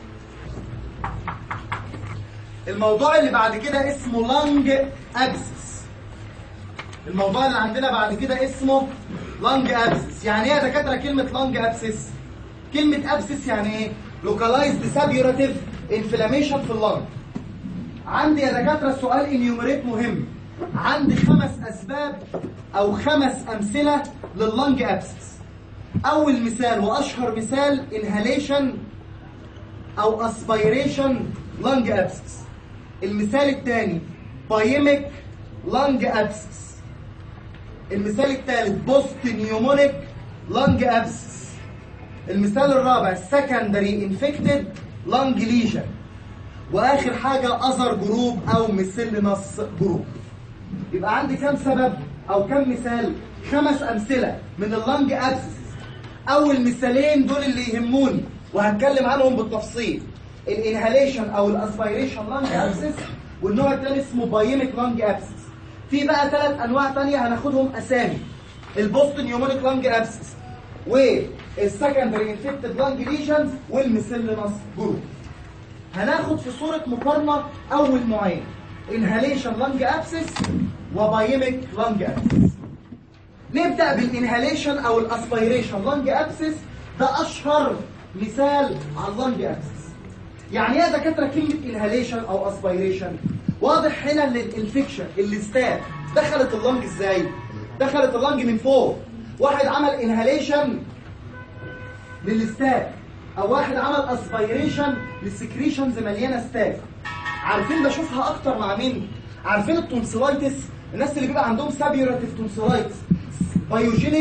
الموضوع اللي بعد كده اسمه لانج ابسس الموضوع اللي عندنا بعد كده اسمه لانج ابسس يعني ايه يا دكاتره كلمه لانج ابسس كلمه ابسس يعني ايه لوكالايزد سابيوراتيف انفلاميشن في اللنج عندي يا دكاتره سؤال انيوميريت مهم عندي خمس اسباب او خمس امثله لللنج ابسس اول مثال واشهر مثال انهاليشن او اسبيريشن لنج ابسس المثال الثاني بايميك لنج ابسس المثال الثالث بوست نيومونيك لنج ابسس المثال الرابع سكندري انفكتد لنج ليجن واخر حاجه اذر جروب او مسلنس جروب يبقى عندي كام سبب او كام مثال خمس امثله من اللنج ابسس اول مثالين دول اللي يهموني وهتكلم عنهم بالتفصيل الانهاليشن او الاسبيريشن لانج ابسس والنوع الثاني اسمه بايميك لانج ابسس في بقى ثلاث انواع ثانيه هناخدهم اسامي البوست نيومونيك لانج ابسس والسكندري انفكتد لانج ليجنز والميسيلينس جروب هناخد في صوره مقارنه اول نوعين انهاليشن لانج ابسس وبايميك لانج ابسس نبدا بالانهاليشن او الاسبيريشن لانج ابسس ده اشهر مثال على اللنج ابسس يعني ايه يا دكاتره كلمه انهاليشن او اسبيريشن واضح هنا ان الانفكشن الاستاب دخلت اللنج ازاي دخلت اللنج من فوق واحد عمل انهاليشن للاستاب او واحد عمل اسبيريشن للسكريشنز مليانه ستاف عارفين بشوفها اكتر مع مين عارفين التونسيلايتس الناس اللي بيبقى عندهم سابيوراتيف تونسيلايتس بايوجينيك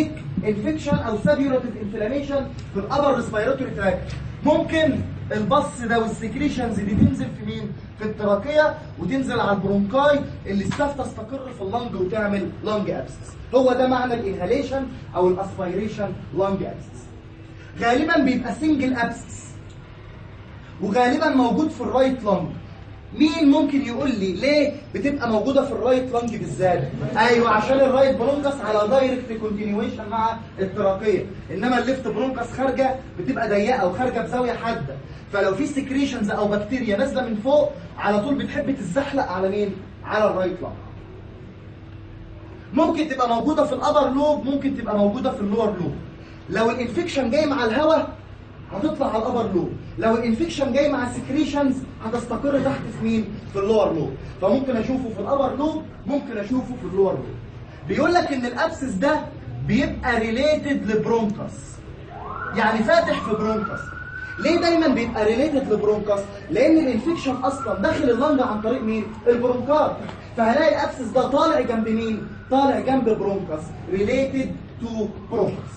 انفكشن او سابيوراتيف انفلاميشن في الابر ريسبيراتوري تراكت ممكن البص ده والسكريشنز دي تنزل في مين؟ في التراكيه وتنزل على البرونكاي اللي الساف تستقر في اللنج وتعمل لنج ابسس هو ده معنى الانهاليشن او الاسبيريشن لنج ابسس غالبا بيبقى سنجل ابسس وغالبا موجود في الرايت لانج مين ممكن يقول لي ليه بتبقى موجوده في الرايت لانج بالذات ايوه عشان الرايت برونكس على دايركت كونتينيويشن مع التراقيه انما الليفت برونكس خارجه بتبقى ضيقه وخارجه بزاويه حاده فلو في سكريشنز او بكتيريا نازله من فوق على طول بتحب تتزحلق على مين على الرايت لانج ممكن تبقى موجوده في الابر لوب ممكن تبقى موجوده في اللور لوب لو الانفكشن جاي مع الهواء هتطلع على الابر لوب لو الانفكشن جاي مع سكريشنز هتستقر تحت في مين في اللور لوب فممكن اشوفه في الابر لوب ممكن اشوفه في اللور لوب بيقول لك ان الابسس ده بيبقى ريليتد لبرونكس يعني فاتح في برونكس ليه دايما بيبقى ريليتد لبرونكس لان الانفكشن اصلا داخل اللنج عن طريق مين البرونكار فهلاقي الابسس ده طالع جنب مين طالع جنب برونكس ريليتد تو برونكس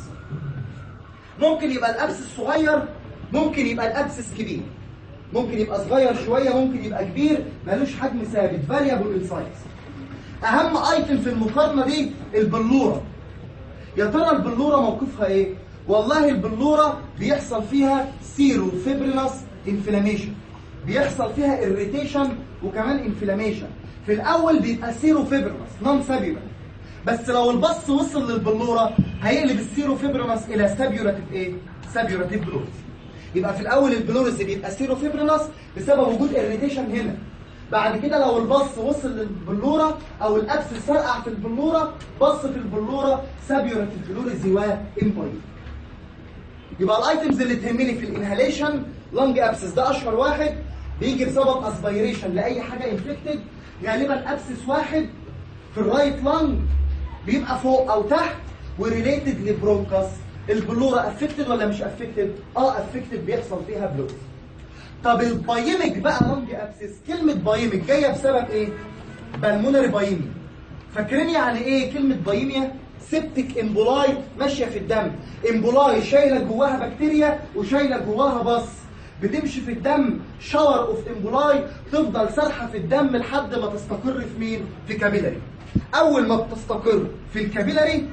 ممكن يبقى الابسس صغير ممكن يبقى الابسس كبير ممكن يبقى صغير شويه ممكن يبقى كبير ملوش حجم ثابت فاريبل ان سايز اهم ايتم في المقارنه دي البلوره يا ترى البلوره موقفها ايه والله البلوره بيحصل فيها سيرو فيبرينس انفلاميشن بيحصل فيها اريتيشن وكمان انفلاميشن في الاول بيبقى سيرو فيبرينس نون سابيولار بس لو البص وصل للبلوره هيقلب السيرو فيبرينس الى سابيوراتيف ايه سابيوراتيف بلورز يبقى في الاول البلورز بيبقى سيرو فيبرينس بسبب وجود اريتيشن هنا بعد كده لو البص وصل للبلوره او الابس فرقع في البلوره بص في البلوره سابيوراتيف بلورز وامبايد يبقى الايتمز اللي تهمني في الانهاليشن لانج ابسس ده اشهر واحد بيجي بسبب اسبيريشن لاي حاجه انفكتد غالبا ابسس واحد في الرايت لانج بيبقى فوق او تحت وريليتد لبرونكس البلوره افكتد ولا مش افكتد اه افكتد بيحصل فيها بلوز طب البايميك بقى لانج ابسس كلمه بايميك جايه بسبب ايه بالمونري بايميا فاكرين يعني ايه كلمه بايميا سيبتك امبولاي ماشيه في الدم امبولاي شايله جواها بكتيريا وشايله جواها بص بتمشي في الدم شاور اوف امبولاي تفضل سارحه في الدم لحد ما تستقر في مين في كابيلاري اول ما بتستقر في الكابيلاري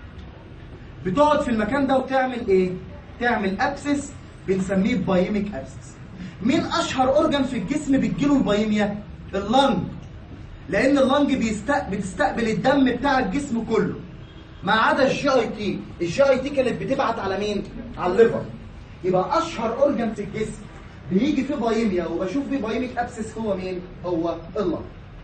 بتقعد في المكان ده وتعمل ايه تعمل ابسس بنسميه بايميك ابسس مين اشهر اورجان في الجسم بتجيله البايميا اللنج لان اللنج بيست... بتستقبل الدم بتاع الجسم كله ما عدا الجي اي تي الجي اي تي كانت بتبعت على مين على الليفر يبقى اشهر اورجان في الجسم بيجي فيه بايميا وبشوف فيه بايميك ابسس هو مين هو اللنج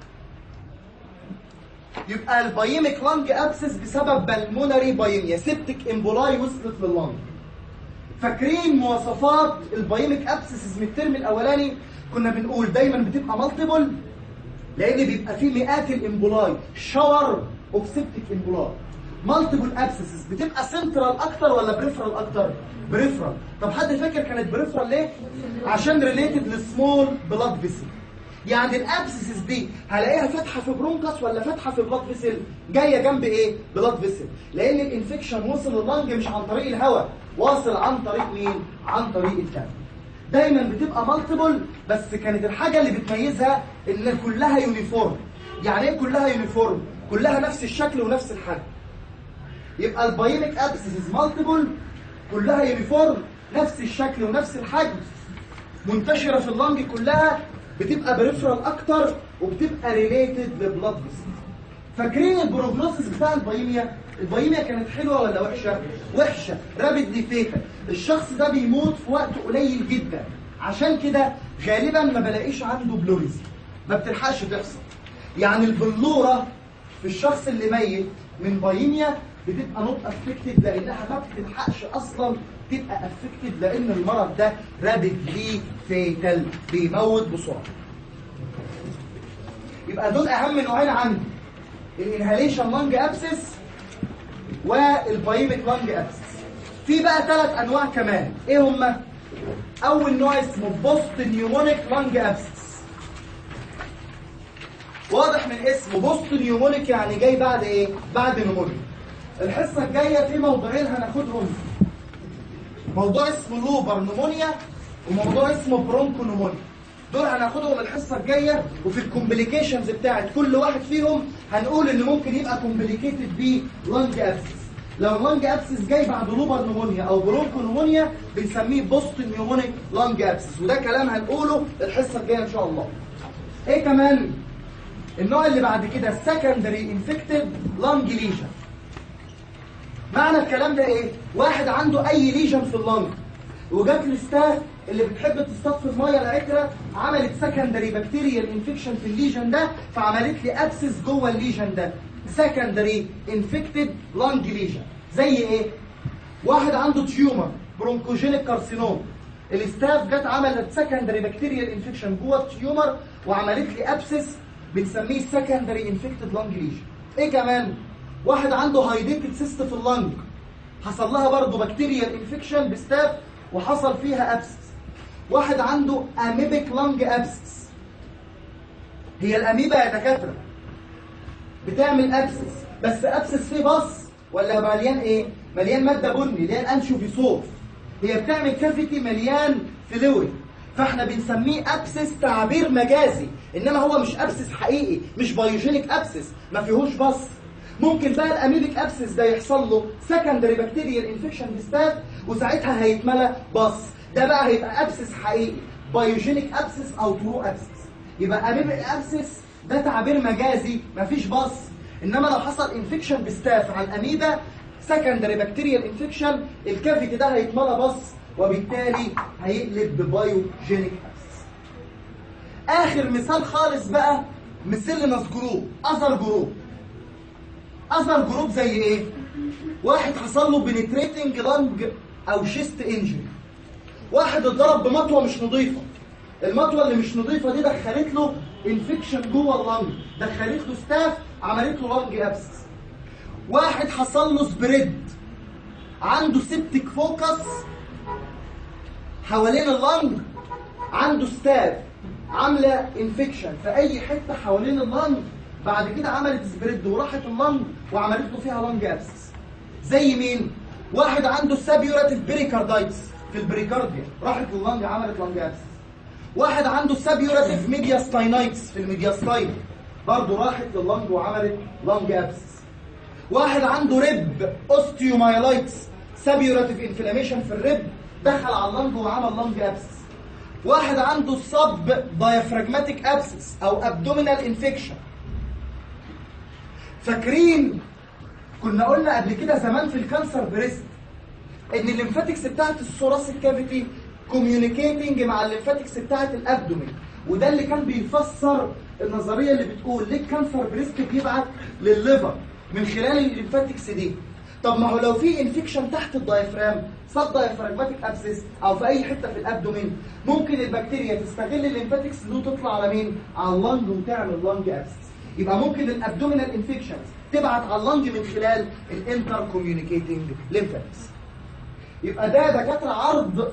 يبقى البايميك لانج ابسس بسبب بالمونري بايميا سيبتك امبولاي وصلت لللنج فاكرين مواصفات البايميك ابسس من الترم الاولاني كنا بنقول دايما بتبقى مالتيبل لان بيبقى فيه مئات الامبولاي شاور اوف سيبتك امبولاي مالتيبل ابسسز بتبقى سنترال اكتر ولا بريفرال اكتر بريفرال طب حد فاكر كانت بريفرال ليه عشان ريليتد لسمول بلاد فيسل يعني الابسسز دي هلاقيها فاتحه في برونكس ولا فاتحه في بلاد فيسل جايه جنب ايه بلاد فيسل لان الانفكشن وصل لللنج مش عن طريق الهواء واصل عن طريق مين عن طريق الدم دايما بتبقى مالتيبل بس كانت الحاجه اللي بتميزها ان كلها يونيفورم يعني ايه كلها يونيفورم كلها نفس الشكل ونفس الحجم يبقى البايميك ابسسز مالتيبل كلها يونيفورم نفس الشكل ونفس الحجم منتشره في اللنج كلها بتبقى بريفرال اكتر وبتبقى ريليتد لبلاد فيسل فاكرين البروجنوسيس بتاع البايميا البايميا كانت حلوه ولا وحشه وحشه رابيدلي فيتا الشخص ده بيموت في وقت قليل جدا عشان كده غالبا ما بلاقيش عنده بلوريزم ما بتلحقش تحصل يعني البلوره في الشخص اللي ميت من بايميا بتبقى نوت افكتد لانها ما بتلحقش اصلا تبقى افكتد لان المرض ده رابيدلي فيتال بيموت بسرعه يبقى دول اهم نوعين عندي الانهاليشن لانج ابسس والبايميك لانج ابسس في بقى ثلاث انواع كمان ايه هما اول نوع اسمه بوست نيومونيك لانج ابسس واضح من اسمه بوست نيومونيك يعني جاي بعد ايه بعد نيومونيك الحصه الجايه في موضوعين هناخدهم موضوع اسمه لوبر نمونيا وموضوع اسمه برونكو نمونيا دول هناخدهم الحصه الجايه وفي الكومبليكيشنز بتاعت كل واحد فيهم هنقول ان ممكن يبقى كومبليكيتد ب لانج ابسس لو اللانج ابسس جاي بعد لوبر نمونيا او برونكو نمونيا بنسميه بوست نيومونيك لانج ابسس وده كلام هنقوله الحصه الجايه ان شاء الله ايه كمان النوع اللي بعد كده سكندري انفكتد لانج ليجن معنى الكلام ده ايه واحد عنده اي ليجن في اللنج وجات الستاف اللي بتحب تصطاد في الميه العكره عملت سكندري بكتيريال انفكشن في الليجن ده فعملت لي ابسس جوه الليجن ده سكندري انفكتد لانج ليجن زي ايه واحد عنده تيومر برونكوجينيك كارسينوم الستاف جت عملت سكندري بكتيريال انفكشن جوه التيومر وعملت لي ابسس بنسميه سكندري انفكتد لانج ليجن ايه كمان واحد عنده هايديتد سيست في اللنج حصل لها برضه بكتيريال انفكشن بستاف وحصل فيها ابسس واحد عنده اميبيك لانج ابسس هي الاميبا يا دكاتره بتعمل ابسس بس ابسس فيه بص ولا مليان ايه مليان ماده بني اللي هي الانشوفيسوف هي بتعمل كافيتي مليان فلويد فاحنا بنسميه ابسس تعبير مجازي انما هو مش ابسس حقيقي مش بايوجينيك ابسس ما فيهوش بص ممكن بقى الاميبيك ابسس ده يحصل له سكندري بكتيريال انفكشن بستاف وساعتها هيتملى بص ده بقى هيبقى ابسس حقيقي بايوجينيك ابسس او ترو ابسس يبقى اميبيك ابسس ده تعبير مجازي مفيش بص انما لو حصل انفكشن بستاف على الاميبا سكندري بكتيريال انفكشن الكافيتي ده هيتملى بص وبالتالي هيقلب ببايوجينيك ابسس اخر مثال خالص بقى مثلنس جروب اثر جروب اثر جروب زي ايه واحد حصل له بنتريتنج لانج او شيست انجري واحد اتضرب بمطوه مش نظيفه المطوه اللي مش نظيفه دي دخلت له انفكشن جوه اللنج دخلت له ستاف عملت له لانج ابسس واحد حصل له سبريد عنده سيبتيك فوكس حوالين اللنج عنده ستاف عامله انفكشن في اي حته حوالين اللنج بعد كده عملت سبريد وراحت اللنج وعملت له فيها لانج ابسس زي مين واحد عنده سابيوراتيف بريكاردايتس في البريكارديا راحت اللنج عملت لانج ابسس واحد عنده سابيوراتيف ميدياستاينايتس في الميدياستاين برضه راحت لللنج وعملت لانج ابسس واحد عنده ريب اوستيومايلايتس سابيوراتيف انفلاميشن في الريب دخل على اللنج وعمل لانج ابسس واحد عنده سب دايفراجماتيك ابسس او ابدومينال انفكشن فاكرين كنا قلنا قبل كده زمان في الكانسر بريست ان الليمفاتكس بتاعت الثوراسيك كافيتي كوميونيكيتنج مع الليمفاتكس بتاعت الابدومين وده اللي كان بيفسر النظريه اللي بتقول ليه الكانسر بريست بيبعت للليفر من خلال الليمفاتكس دي طب ما هو لو في انفكشن تحت الدايفرام سب دايفراجماتيك ابسس او في اي حته في الابدومين ممكن البكتيريا تستغل الليمفاتكس دي وتطلع على مين على اللنج وتعمل لنج ابسس يبقى ممكن الابدومينال انفكشنز تبعت على اللنج من خلال الانتر كوميونيكيتنج ليمفاتكس يبقى ده دكاتره عرض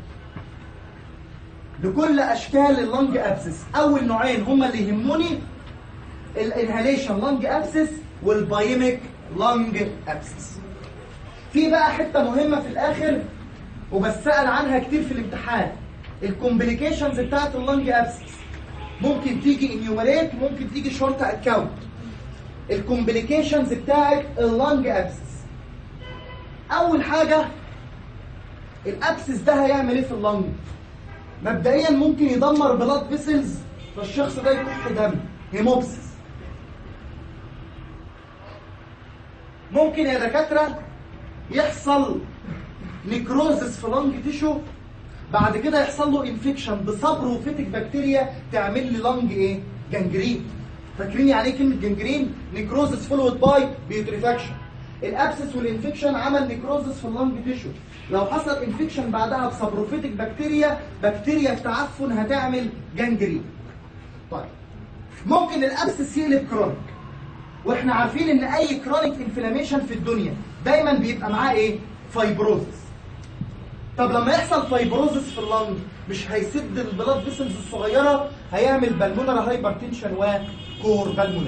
لكل اشكال اللنج ابسس اول نوعين هما اللي يهموني الانهاليشن لنج ابسس والبايميك لنج ابسس في بقى حته مهمه في الاخر وبسال عنها كتير في الامتحان الكومبليكيشنز بتاعت اللنج ابسس ممكن تيجي انيوميريت ممكن تيجي شورت اكاونت الكومبليكيشنز بتاعت اللنج ابسس اول حاجه الابسس ده هيعمل ايه في اللنج مبدئيا ممكن يدمر بلاد فيسلز فالشخص ده يكح دم هيموبسس ممكن يا دكاتره يحصل نيكروزس في لنج تيشو بعد كده يحصل له انفكشن بسابروفيتك بكتيريا تعمل لي لنج ايه جنجرين فاكرين يعني ايه كلمه جنجرين نيكروزس فولود باي بيوتريفاكشن الابسس والانفكشن عمل نيكروزس في اللنج تيشو لو حصل انفكشن بعدها بسابروفيتك بكتيريا بكتيريا التعفن هتعمل جنجرين طيب ممكن الابسس يقلب كرونيك واحنا عارفين ان اي كرونيك انفلاميشن في الدنيا دايما بيبقى معاه ايه فايبروزس طب لما يحصل فايبروزس في اللنج مش هيسد البلاد فيسلز الصغيره هيعمل بالمونر هايبرتنشن وكور بالمونر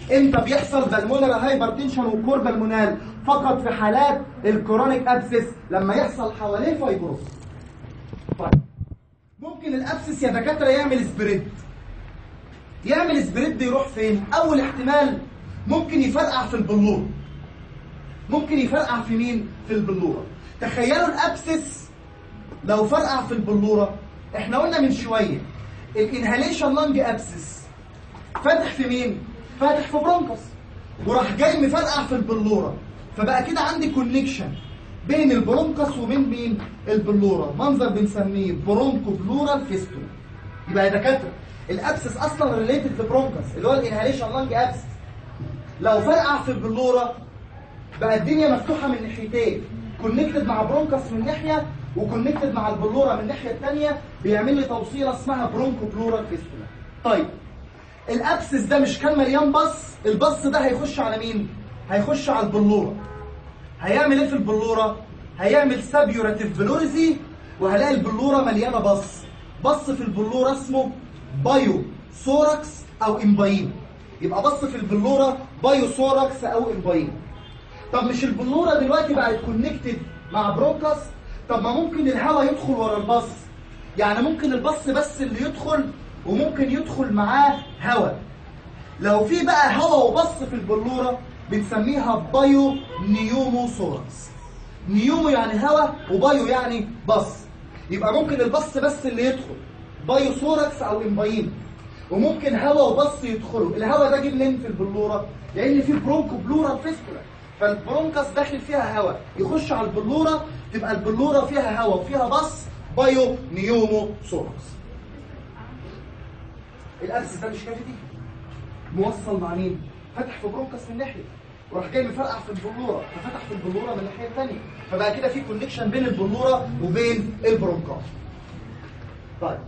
امتى بيحصل بالمونر هايبرتنشن وكور بالمونال فقط في حالات الكرونيك ابسس لما يحصل حواليه فايبروس طيب ممكن الابسس يا دكاتره يعمل سبريد يعمل سبريد يروح فين اول احتمال ممكن يفرقع في البلور ممكن يفرقع في مين في البلوره تخيلوا الابسس لو فرقع في البلوره احنا قلنا من شويه الانهاليشن لانج ابسس فاتح في مين فاتح في برونكس وراح جاي مفرقع في البلوره فبقى كده عندي كونكشن بين البرونكس وبين مين البلوره منظر بنسميه برونكو بلورال فيستولا يبقى يا دكاتره الابسس اصلا ريليتد لبرونكس اللي هو الانهاليشن لانج ابسس لو فرقع في البلوره بقى الدنيا مفتوحه من ناحيتين كونكتد مع برونكس من ناحيه وكونكتد مع البلوره من الناحيه الثانيه بيعمل لي توصيله اسمها برونكو بلورال فيستولا طيب الابسس ده مش كان مليان بص البص ده هيخش على مين هيخش على البلوره هيعمل ايه في البلوره هيعمل سابيوراتيف بلوريزي وهلاقي البلوره مليانه بص بص في البلوره اسمه بايو سوراكس او امبايم يبقى بص في البلوره بايو سوراكس او امبايم طب مش البلوره دلوقتي بقت كونكتد مع برونكس طب ما ممكن الهواء يدخل ورا البص يعني ممكن البص بس اللي يدخل وممكن يدخل معاه هواء لو في بقى هواء وبص في البلوره بنسميها بايو نيومو سوركس نيومو يعني هواء وبايو يعني بص يبقى ممكن البص بس اللي يدخل بايو سوركس او امبايم وممكن هواء وبص يدخلوا الهواء ده جه منين في البلوره لان في برونكو بلورال فيستولا فالبرونكس داخل فيها هواء يخش على البلوره تبقى البلوره فيها هواء وفيها بص بايو نيومو سوركس الابسس ده مش كافيتي موصل مع مين فتح في برونكس من ناحيه وراح جاي مفرقع في البلوره ففتح في البلوره من الناحيه الثانيه فبقى كده في كونكشن بين البلوره وبين البرونكاس طيب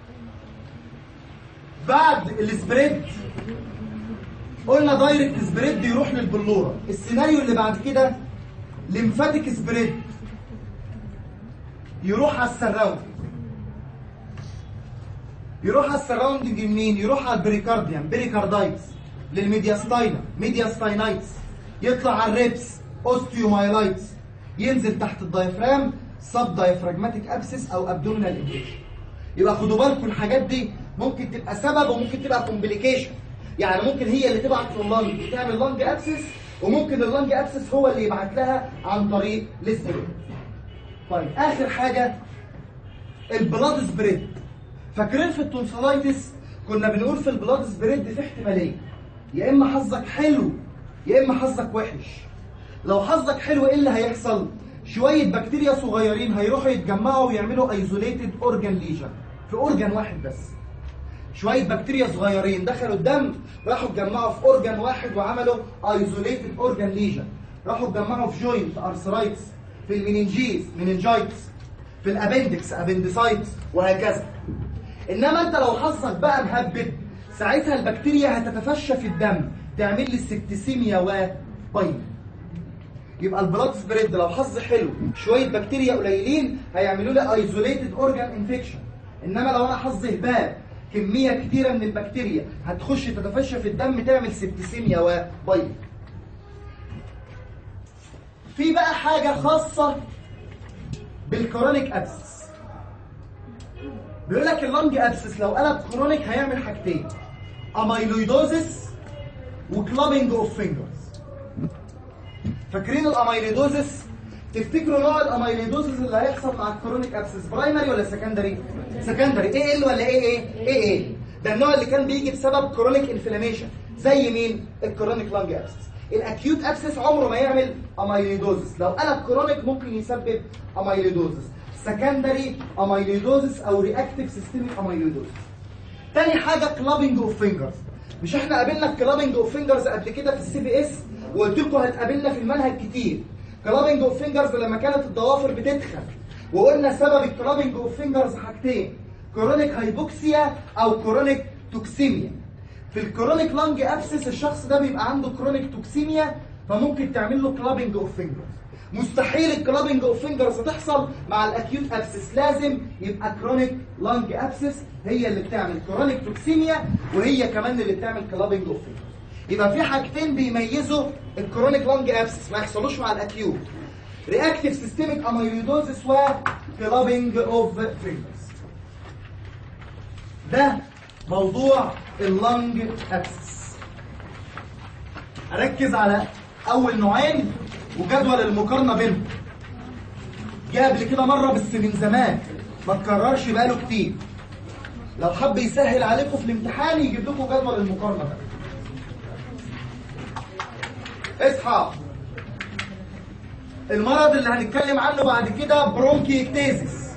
بعد السبريد قلنا دايركت سبريد يروح للبلوره السيناريو اللي بعد كده ليمفاتيك سبريد يروح على السراوند يروح على السراوندنج مين يروح على البريكارديوم بريكاردايتس للميدياستاينا ميدياستاينايتس يطلع على الريبس اوستيومايلايتس ينزل تحت الدايفرام سب دايفراجماتيك ابسس او ابدومينال انفيشن يبقى خدوا بالكم الحاجات دي ممكن تبقى سبب وممكن تبقى كومبليكيشن يعني ممكن هي اللي تبعت لللنج تعمل لنج ابسس وممكن اللنج ابسس هو اللي يبعت لها عن طريق السبريد طيب اخر حاجه البلاد سبريد فاكرين في التونسلايتس كنا بنقول في البلاد سبريد في احتماليه يا اما حظك حلو يا اما حظك وحش لو حظك حلو ايه اللي هيحصل شويه بكتيريا صغيرين هيروحوا يتجمعوا ويعملوا ايزوليتد اورجان ليجن في اورجان واحد بس شويه بكتيريا صغيرين دخلوا الدم راحوا اتجمعوا في اورجان واحد وعملوا ايزوليتد اورجان ليجن راحوا اتجمعوا في جوينت ارثرايتس في المينينجيز مينينجايتس في الابندكس ابندسايتس وهكذا انما انت لو حظك بقى مهبب ساعتها البكتيريا هتتفشى في الدم تعمل لي السبتسيميا وباين يبقى البلاد سبريد لو حظ حلو شويه بكتيريا قليلين هيعملوا لي ايزوليتد اورجان انفكشن انما لو انا حظي هباب كميه كتيره من البكتيريا هتخش تتفشى في الدم تعمل سبتسيميا وباين في بقى حاجه خاصه بالكرونيك ابسس بيقول لك اللنج ابسس لو قلب كرونيك هيعمل حاجتين اميلويدوزس وكلابنج اوف فينجرز فاكرين الاميلويدوزس تفتكروا نوع الاميلويدوزس اللي هيحصل مع الكرونيك ابسس برايمري ولا سكندري سكندري ايه ال ولا ايه ايه ايه ايه ده النوع اللي كان بيجي بسبب كرونيك انفلاميشن زي مين الكرونيك لانج ابسس الاكيوت ابسس عمره ما يعمل اميلويدوزس لو قلب كرونيك ممكن يسبب اميلويدوزس سكندري اميلويدوزس او رياكتيف سيستميك اميلويدوزس تاني حاجه كلابنج اوف فينجرز مش احنا قابلنا كلابنج اوف فينجرز قبل كده في السي بي اس وقلت لكم هتقابلنا في المنهج كتير كلابنج اوف فينجرز لما كانت الضوافر بتدخل وقلنا سبب الكلابنج اوف فينجرز حاجتين كرونيك هايبوكسيا او كرونيك توكسيميا في الكرونيك لانج ابسس الشخص ده بيبقى عنده كرونيك توكسيميا فممكن تعمل له كلابنج اوف فينجرز مستحيل الكلابنج اوف فينجرز تحصل مع الاكيوت ابسس لازم يبقى كرونيك لانج ابسس هي اللي بتعمل كرونيك توكسيميا وهي كمان اللي بتعمل كلابنج اوف فينجرز يبقى في حاجتين بيميزوا الكرونيك لانج ابسس ما يحصلوش مع الاكيوت رياكتيف سيستميك اميلويدوزس وكلابنج اوف فينجرز ده موضوع اللنج ابسس اركز على اول نوعين وجدول المقارنه بينهم جه قبل كده مره بس من زمان ما اتكررش بقاله كتير لو حب يسهل عليكم في الامتحان يجيب لكم جدول المقارنه ده اصحى المرض اللي هنتكلم عنه بعد كده برونكيكتيزيس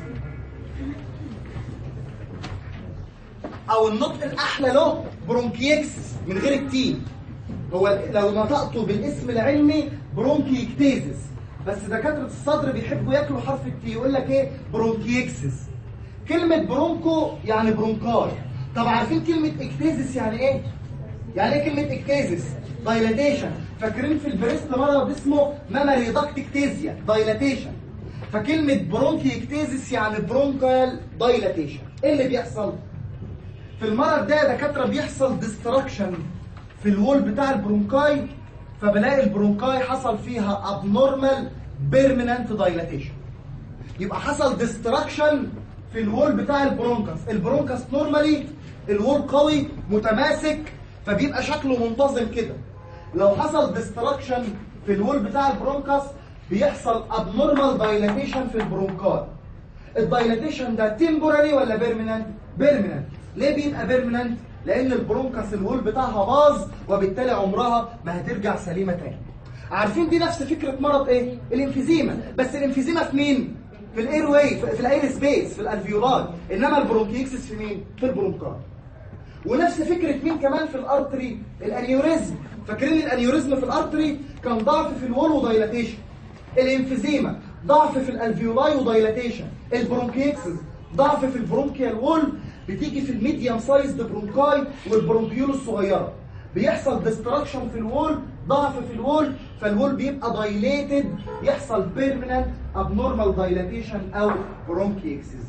او النطق الاحلى له برونكيكسس من غير التين هو لو نطقته بالاسم العلمي برونكيكتيزيس بس دكاتره الصدر بيحبوا ياكلوا حرف التي يقول لك ايه برونكيكسس كلمه برونكو يعني برونكاي طب عارفين كلمه اكتيزيس يعني ايه يعني ايه كلمه اكتيزيس دايلاتيشن فاكرين في البريست مرض اسمه مامري داكت اكتيزيا دايلاتيشن فكلمه برونكي اكتيزيس يعني برونكال دايلاتيشن ايه اللي بيحصل في المرض ده يا دكاتره بيحصل ديستراكشن في الوول بتاع البرونكاي فبلاقي البرونكاي حصل فيها ابنورمال بيرمننت دايلاتيشن يبقى حصل ديستراكشن في الوول بتاع البرونكاس البرونكاس نورمالي الوول قوي متماسك فبيبقى شكله منتظم كده لو حصل ديستراكشن في الوول بتاع البرونكاس بيحصل ابنورمال دايلاتيشن في البرونكاي الدايلاتيشن ده تمبوراري ولا بيرمننت بيرمننت ليه بيبقى بيرمننت لان البرونكاس الوول بتاعها باظ وبالتالي عمرها ما هترجع سليمه تاني عارفين دي نفس فكره مرض ايه الانفيزيما بس الانفيزيما في مين في الاير واي في الاير سبيس في الالفيولاي انما البرونكيكسس في مين في البرونكاي ونفس فكره مين كمان في الارتري الانيوريزم فاكرين الانيوريزم في الارتري كان ضعف في الوول ودايلاتيشن الانفيزيما ضعف في الالفيولاي ودايلاتيشن البرونكيكسس ضعف في البرونكيال وول بتيجي في الميديم سايزد برونكاي والبرونكيول الصغيره بيحصل ديستراكشن في الوول ضعف في الوول فالوول بيبقى دايليتد يحصل بيرمننت ابنورمال دايلاتيشن او برونكيكسس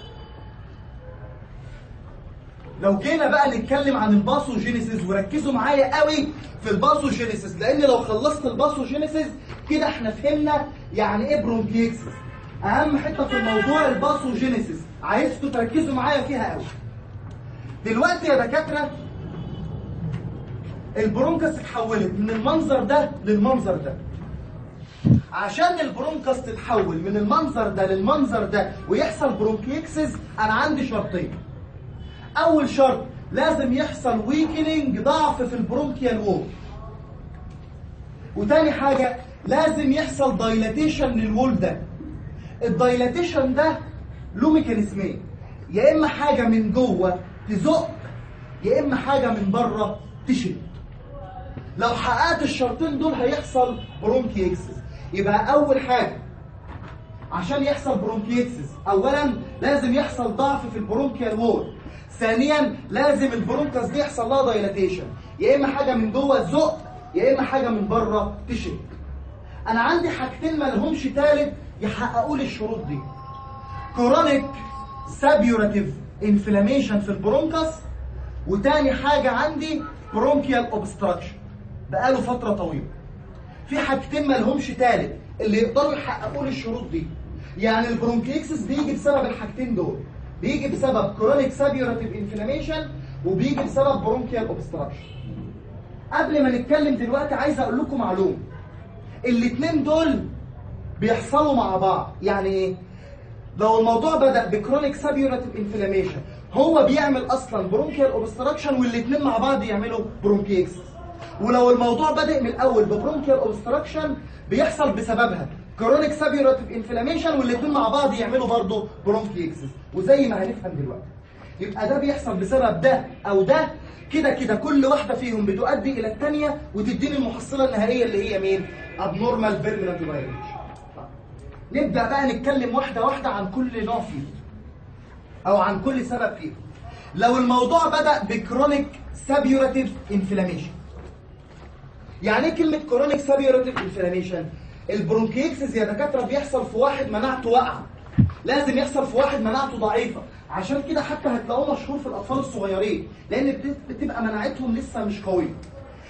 لو جينا بقى نتكلم عن الباثوجينيسيس وركزوا معايا قوي في الباثوجينيسيس لان لو خلصت الباثوجينيسيس كده احنا فهمنا يعني ايه برونكيكسس اهم حته في الموضوع الباثوجينيسيس عايزكم تركزوا معايا فيها قوي دلوقتي يا دكاتره البرونكاس اتحولت من المنظر ده للمنظر ده عشان البرونكاس تتحول من المنظر ده للمنظر ده ويحصل برونكيكسس انا عندي شرطين اول شرط لازم يحصل ويكننج ضعف في البرونكيال وول وتاني حاجه لازم يحصل دايلاتيشن للوول ده الدايلاتيشن ده له ميكانيزمين يا اما حاجه من جوه تزق يا اما حاجه من بره تشد لو حققت الشرطين دول هيحصل برونكيكسس يبقى اول حاجه عشان يحصل برونكيكسس اولا لازم يحصل ضعف في البرونكيال وول ثانيا لازم البرونكاس دي يحصل لها دايلاتيشن يا اما حاجه من جوه تزق يا اما حاجه من بره تشد انا عندي حاجتين ما لهمش ثالث يحققوا لي الشروط دي كرونيك سابيوراتيف انفلاميشن في البرونكاس وتاني حاجه عندي برونكيال اوبستراكشن بقاله فتره طويله في حاجتين ما لهمش ثالث اللي يقدروا يحققوا لي الشروط دي يعني البرونكيكسس بيجي بسبب الحاجتين دول بيجي بسبب كرونيك سابيوراتيف انفلاميشن وبيجي بسبب برونكيال اوبستراكشن قبل ما نتكلم دلوقتي عايز اقول لكم معلومه الاثنين دول بيحصلوا مع بعض يعني ايه لو الموضوع بدا بكرونيك سابيوراتيف انفلاميشن هو بيعمل اصلا برونكيال اوبستراكشن والاثنين مع بعض يعملوا برونكيكسس ولو الموضوع بادئ من الاول ببرونكيال اوبستراكشن بيحصل بسببها كرونيك سابيوراتيف انفلاميشن والاثنين مع بعض يعملوا برضه برونكيكسس وزي ما هنفهم دلوقتي يبقى ده بيحصل بسبب ده او ده كده كده كل واحده فيهم بتؤدي الى الثانيه وتديني المحصله النهائيه اللي هي مين ابنورمال بيرمننت فايروس نبدا بقى نتكلم واحده واحده عن كل نوع فيهم او عن كل سبب فيهم لو الموضوع بدا بكرونيك سابيوراتيف انفلاميشن يعني ايه كلمه كرونيك سابيوراتيف انفلاميشن البرونكيكسس يا دكاتره بيحصل في واحد مناعته واقعه لازم يحصل في واحد مناعته ضعيفه عشان كده حتى هتلاقوه مشهور في الاطفال الصغيرين لان بتبقى مناعتهم لسه مش قويه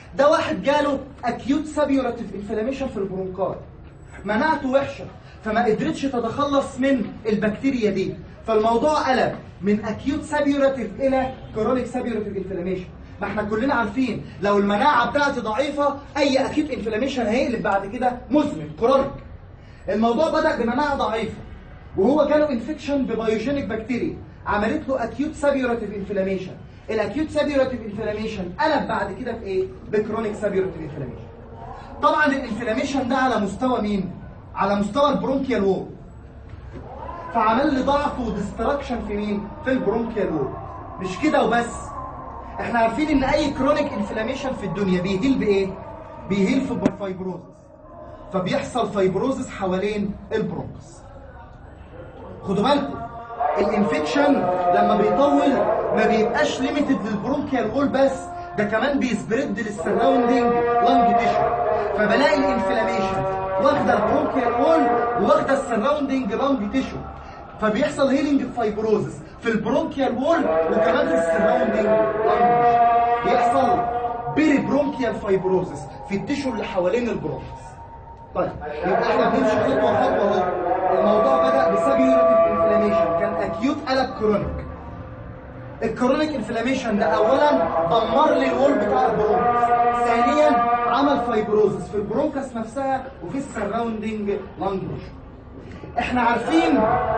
ده واحد جاله اكيوت سابيوراتيف انفلاميشن في البرونكاي مناعته وحشه فما قدرتش تتخلص من البكتيريا دي فالموضوع قلب من اكيوت سابيوراتيف الى كرونيك سابيوراتيف انفلاميشن ما احنا كلنا عارفين لو المناعه بتاعتي ضعيفه اي اكيوت انفلاميشن هيقلب بعد كده مزمن كرونيك الموضوع بدا بمناعه ضعيفه وهو جاله انفكشن ببايوجينيك بكتيريا عملت له اكيوت سابيوراتيف انفلاميشن الاكيوت سابيوراتيف انفلاميشن قلب بعد كده في ايه بكرونيك سابيوراتيف انفلاميشن طبعا الانفلاميشن ده على مستوى مين على مستوى البرونكيال وول فعمل لي ضعف وديستراكشن في مين في البرونكيال وول مش كده وبس احنا عارفين ان اي كرونيك انفلاميشن في الدنيا بيهيل بايه بيهيل في فايبروزس فبيحصل فايبروزس حوالين البرونكس خدوا بالكم الانفكشن لما بيطول ما بيبقاش ليميتد للبرونكيال وول بس ده كمان بيسبريد للسراوندينج لانج تيشو فبلاقي الانفلاميشن واخده البرونكيال وول واخده السراوندينج لانج تيشو فبيحصل هيلينج فايبروزس في البرونكيال وول وكمان في السراوندينج لانج تيشو بيحصل بيري برونكيال فايبروزس في التيشو اللي حوالين البرونكس طيب يبقى احنا بنمشي خطوه خطوه اهو الموضوع بدا بسابيوراتيف انفلاميشن كان اكيوت قلب كرونيك الكرونيك انفلاميشن ده اولا دمر لي الوول بتاع البرونكس ثانيا عمل فايبروزس في البرونكس نفسها وفي السراوندينج لانجوج احنا عارفين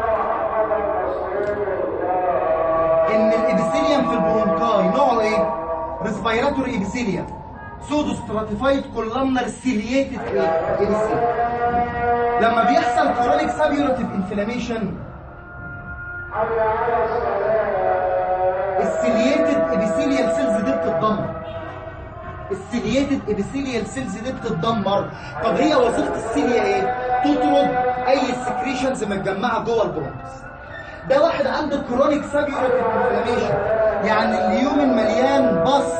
ان الابيثيليوم في البرونكاي نوعه ايه ريسبيراتوري ابيثيليوم سودو ستراتيفايد كولامنر سيلييتد ابيثيليوم لما بيحصل كرونيك سابيوراتيف انفلاميشن السيلييتد ابيثيليال سيلز دي بتتدمر السيلييتد ابيثيليال سيلز دي بتتدمر طب هي وظيفه السيليا ايه تطرد اي سكريشنز متجمعه جوه البرونكس ده واحد عنده كرونيك سابيوراتيف انفلاميشن يعني اليومن مليان بص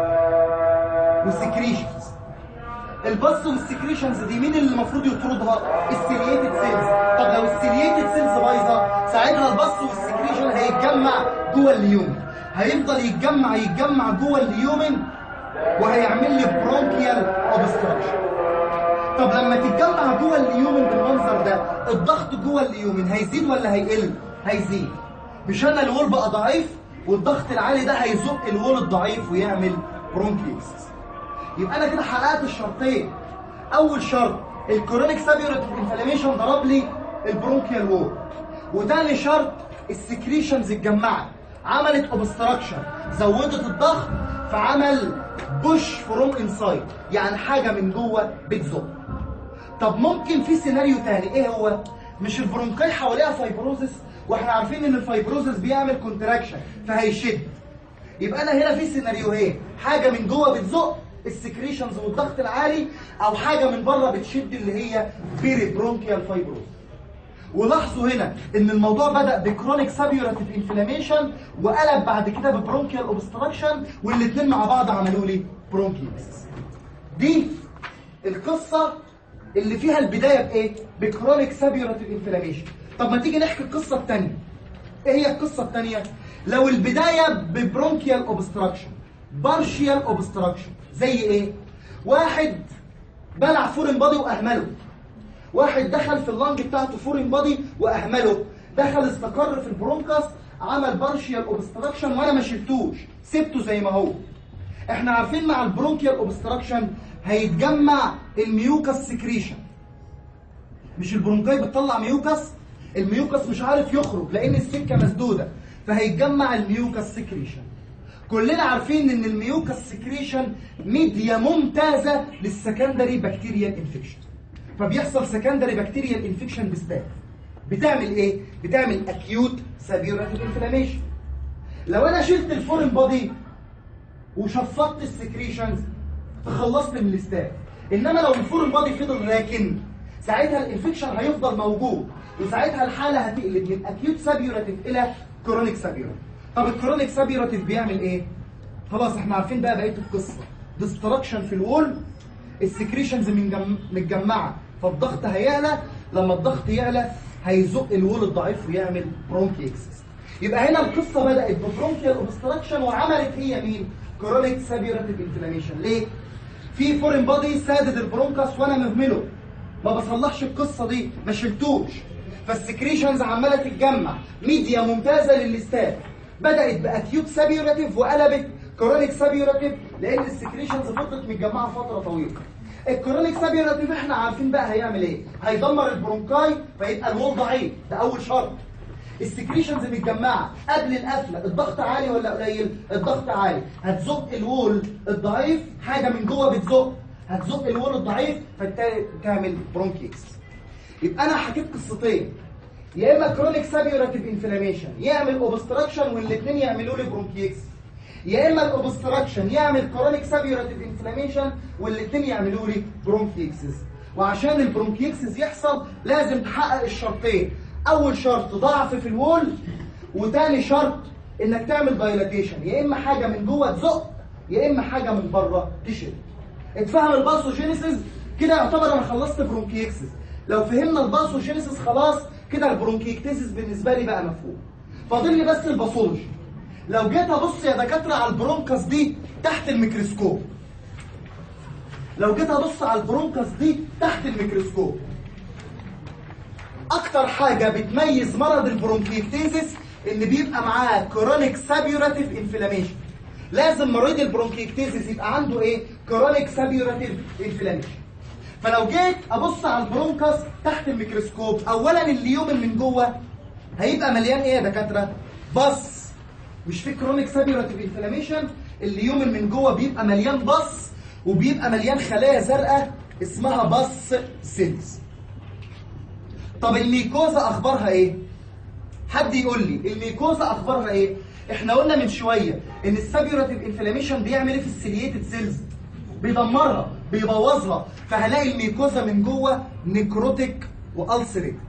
وسكريشنز البص والسكريشنز دي مين اللي المفروض يطردها السيلييتد سيلز طب لو السيلييتد سيلز بايظه ساعتها البص والسكريشن هيتجمع جوه اليومن هيفضل يتجمع يتجمع جوه اليومن وهيعمل لي برونكيال اوبستراكشن طب لما تتجمع جوه اليومن بالمنظر ده الضغط جوه اليومن هيزيد ولا هيقل هيزيد مش انا الوول بقى ضعيف والضغط العالي ده هيزق الوول الضعيف ويعمل برونكيوسس يبقى انا كده حققت الشرطين اول شرط الكرونيك سابيوراتيف انفلاميشن ضرب لي البرونكيال وول وتاني شرط السكريشنز اتجمعت عملت اوبستراكشن زودت الضغط فعمل بوش فروم انسايد يعني حاجه من جوه بتزق طب ممكن في سيناريو تاني ايه هو مش البرونكاي حواليها فايبروزس واحنا عارفين ان الفايبروزس بيعمل كونتراكشن فهيشد يبقى انا هنا في سيناريوهين حاجه من جوه بتزق السكريشنز والضغط العالي او حاجه من بره بتشد اللي هي بيري برونكيال فايبروز ولاحظوا هنا ان الموضوع بدا بكرونيك سابيوراتيف انفلاميشن وقلب بعد كده ببرونكيال اوبستراكشن والاثنين مع بعض عملوا لي برونكيتس دي القصه اللي فيها البدايه بايه بكرونيك سابيوراتيف انفلاميشن طب ما تيجي نحكي القصه الثانيه ايه هي القصه الثانيه لو البدايه ببرونكيال اوبستراكشن بارشيال اوبستراكشن زي ايه واحد بلع فورين بادي واهمله واحد دخل في اللنج بتاعته فورين بادي واهمله دخل استقر في البرونكاس عمل بارشيال اوبستراكشن وانا ما شلتوش سبته زي ما هو احنا عارفين مع البرونكيال اوبستراكشن هيتجمع الميوكاس سكريشن مش البرونكاي بتطلع ميوكاس الميوكاس مش عارف يخرج لان السكه مسدوده فهيتجمع الميوكاس سكريشن كلنا عارفين ان الميوكاس سكريشن ميديا ممتازه للسكندري بكتيريال انفكشن فبيحصل سكندري بكتيريال انفكشن بستاف بتعمل ايه بتعمل اكيوت سابيوراتيف انفلاميشن لو انا شلت الفورين بودي وشفطت السكريشنز تخلصت من الاستاف انما لو الفورين بودي فضل راكن ساعتها الانفكشن هيفضل موجود وساعتها الحاله هتقلب من اكيوت سابيوراتيف الى كرونيك سابيوراتيف طب الكرونيك سابيوراتيف بيعمل ايه خلاص احنا عارفين بقى بقيه القصه ديستراكشن في الوول السكريشنز متجمعه فالضغط هيعلى لما الضغط يعلى هيزق الوول الضعيف ويعمل برونكيكسس يبقى هنا القصه بدات ببرونكيال اوبستراكشن وعملت هي مين كرونيك سابيوراتيف انفلاميشن ليه في فورين بادي سادد البرونكاس وانا مهمله ما بصلحش القصه دي ما شلتوش فالسكريشنز عماله تتجمع ميديا ممتازه للاستاف بدات باكيوت سابيوراتيف وقلبت كرونيك سابيوراتيف لان السكريشنز فضلت متجمعه فتره طويله الكرونيك سابيوراتيف احنا عارفين بقى هيعمل ايه هيدمر البرونكاي فيبقى الوول ضعيف ده اول شرط السكريشنز متجمعه قبل القفله الضغط عالي ولا قليل الضغط عالي هتزق الوول الضعيف حاجه من جوه بتزق هتزق الوول الضعيف فبالتالي تعمل برونكيكس يبقى انا حكيت قصتين يا اما كرونيك سابيوراتيف انفلاميشن يعمل اوبستراكشن والاثنين يعملوا لي برونكيكس يا اما الاوبستراكشن يعمل كرونيك سابيوراتيف انفلاميشن والاثنين يعملوا لي برونكيكسس وعشان البرونكيكسس يحصل لازم تحقق الشرطين اول شرط ضعف في الوول وتاني شرط انك تعمل دايلاتيشن يا اما حاجه من جوه تزق يا اما حاجه من بره تشد اتفهم الباثوجينيسيس كده يعتبر انا خلصت برونكيكسس لو فهمنا الباثوجينيسيس خلاص كده البرونكيكتيسيس بالنسبه لي بقى مفهوم فاضل لي بس الباثولوجي لو جيت ابص يا دكاتره على البرونكاس دي تحت الميكروسكوب لو جيت ابص على البرونكاس دي تحت الميكروسكوب اكتر حاجه بتميز مرض البرونكيكتيزيس ان بيبقى معاه كرونيك سابيوراتيف انفلاميشن لازم مريض البرونكيكتيزيس يبقى عنده ايه كرونيك سابيوراتيف انفلاميشن فلو جيت ابص على البرونكاس تحت الميكروسكوب اولا اليومن من جوه هيبقى مليان ايه يا دكاتره بص مش في كرونيك سابيوراتيف انفلاميشن اليومن من جوه بيبقى مليان بص وبيبقى مليان خلايا زرقاء اسمها بص سيلز طب الميكوزا اخبارها ايه حد يقول لي الميكوزا اخبارها ايه احنا قلنا من شويه ان السابيوراتيف انفلاميشن بيعمل ايه في السيلييتد سيلز بيدمرها بيبوظها فهلاقي الميكوزا من جوه نيكروتيك والسريت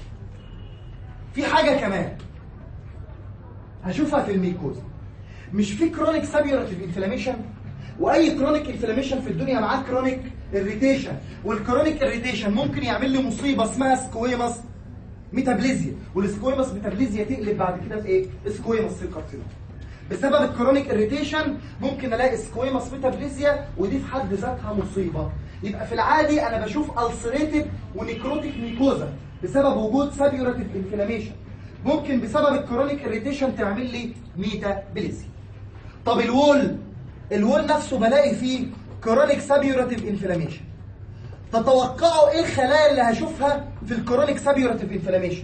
في حاجه كمان هشوفها في الميكوزا مش في كرونيك سابيوراتيف انفلاميشن واي كرونيك انفلاميشن في الدنيا معاه كرونيك اريتيشن والكرونيك اريتيشن ممكن يعمل لي مصيبه اسمها سكويماس ميتابليزيا والسكويماس ميتابليزيا تقلب بعد كده في ايه سكويماس سيل كارسينوم بسبب الكرونيك اريتيشن ممكن الاقي سكويماس ميتابليزيا ودي في حد ذاتها مصيبه يبقى في العادي انا بشوف السريتد ونيكروتيك ميكوزا بسبب وجود سابيوراتيف انفلاميشن ممكن بسبب الكرونيك اريتيشن تعمل لي ميتابليزيا طب الوول الوول نفسه بلاقي فيه كرونيك سابيوراتيف انفلاميشن تتوقعوا ايه الخلايا اللي هشوفها في الكرونيك سابيوراتيف انفلاميشن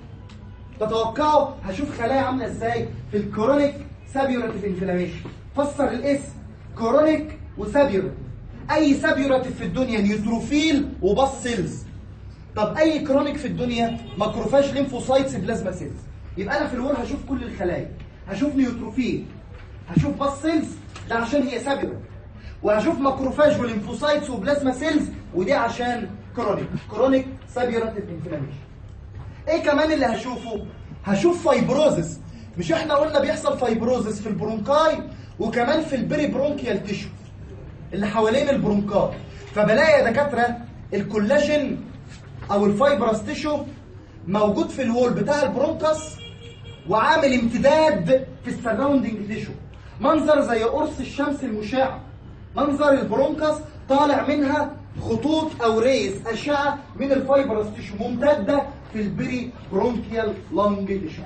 تتوقعوا هشوف خلايا عامله ازاي في الكرونيك سابيوراتيف انفلاميشن فسر الاسم كرونيك وسابيوراتيف اي سابيوراتيف في الدنيا نيوتروفيل وباص سيلز طب اي كرونيك في الدنيا ماكروفاج ليمفوسايتس بلازما سيلز يبقى انا في الوول هشوف كل الخلايا هشوف نيوتروفيل هشوف باص سيلز ده عشان هي سابيوراتيف وهشوف ماكروفاج وليمفوسايتس وبلازما سيلز ودي عشان كرونيك كرونيك سابيوراتيف انفلاميشن ايه كمان اللي هشوفه هشوف فايبروزس مش احنا قلنا بيحصل فايبروزس في البرونكاي وكمان في البري برونكيال تيشو اللي حوالين البرونكاي فبلاقي يا دكاتره الكولاجين او الفايبرس تيشو موجود في الوول بتاع البرونكاس وعامل امتداد في السراوندنج تيشو منظر زي قرص الشمس المشع منظر البرونكاس طالع منها خطوط او ريز اشعه من الفايبرس تيشو ممتده في البري برونكيال لونج تيشو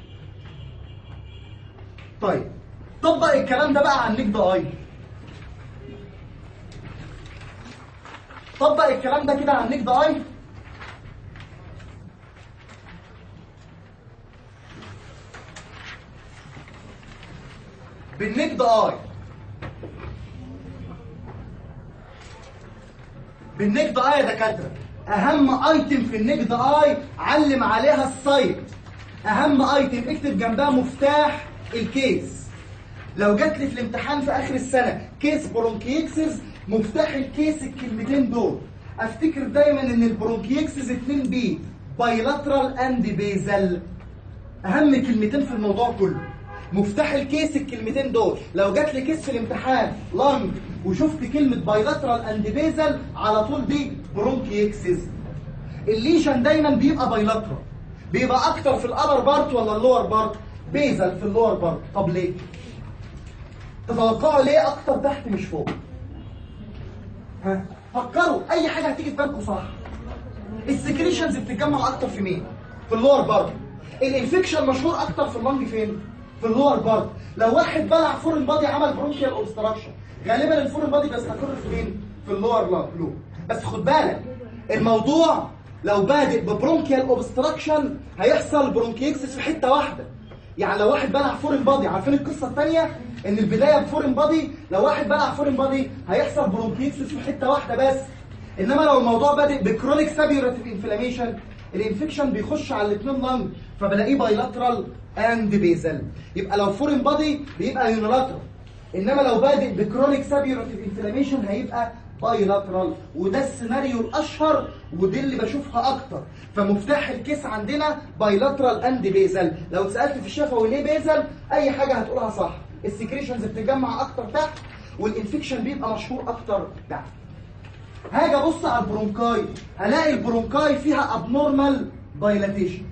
طيب طبق الكلام ده بقى على النيك ده اي طبق الكلام ده كده على النيك ده اي بالنيك ده اي بالنيك ده اي يا دكاتره اهم ايتم في النيك ده اي علم عليها السايت اهم ايتم اكتب جنبها مفتاح الكيس لو جات لي في الامتحان في اخر السنه كيس برونكيكسس مفتاح الكيس الكلمتين دول افتكر دايما ان البرونكيكسس 2 بي بايلاترال اند بيزل اهم كلمتين في الموضوع كله مفتاح الكيس الكلمتين دول لو جات لي كيس في الامتحان لانج وشفت كلمه بايلاترال اند بيزل على طول دي برونكيكسس الليشن دايما بيبقى بايلاترال بيبقى اكتر في الابر بارت ولا اللور بارت بيزل في اللور بارت طب ليه تتوقعوا ليه اكتر تحت مش فوق ها فكروا اي حاجه هتيجي في بالكم صح السكريشنز بتتجمع اكتر في مين في اللور بارت الانفكشن مشهور اكتر في اللنج فين في اللور بارت لو واحد بلع فورن بادي عمل برونكيال اوبستراكشن غالبا الفورن بادي بيستقر في مين في اللور لوب بس خد بالك الموضوع لو بادئ ببرونكيال اوبستراكشن هيحصل برونكيكسس في حته واحده يعني لو واحد بلع فورن بادي عارفين القصه الثانيه ان البدايه بفورن بادي لو واحد بلع فورن بادي هيحصل برونكيكسس في حته واحده بس انما لو الموضوع بادئ بكرونيك سابيوراتيف انفلاميشن الانفكشن بيخش على الاثنين لانج فبلاقيه بايلاترال اند بيزل يبقى لو فورين بادي بيبقى يونيلاترال انما لو بادئ بكرونيك سابيوراتيف انفلاميشن هيبقى بايلاترال وده السيناريو الاشهر ودي اللي بشوفها اكتر فمفتاح الكيس عندنا بايلاترال اند بيزل لو اتسالت في الشفوي ليه بيزل اي حاجه هتقولها صح السكريشنز بتتجمع اكتر تحت والانفكشن بيبقى مشهور اكتر تحت هاجي ابص على البرونكاي هلاقي البرونكاي فيها ابنورمال دايلاتيشن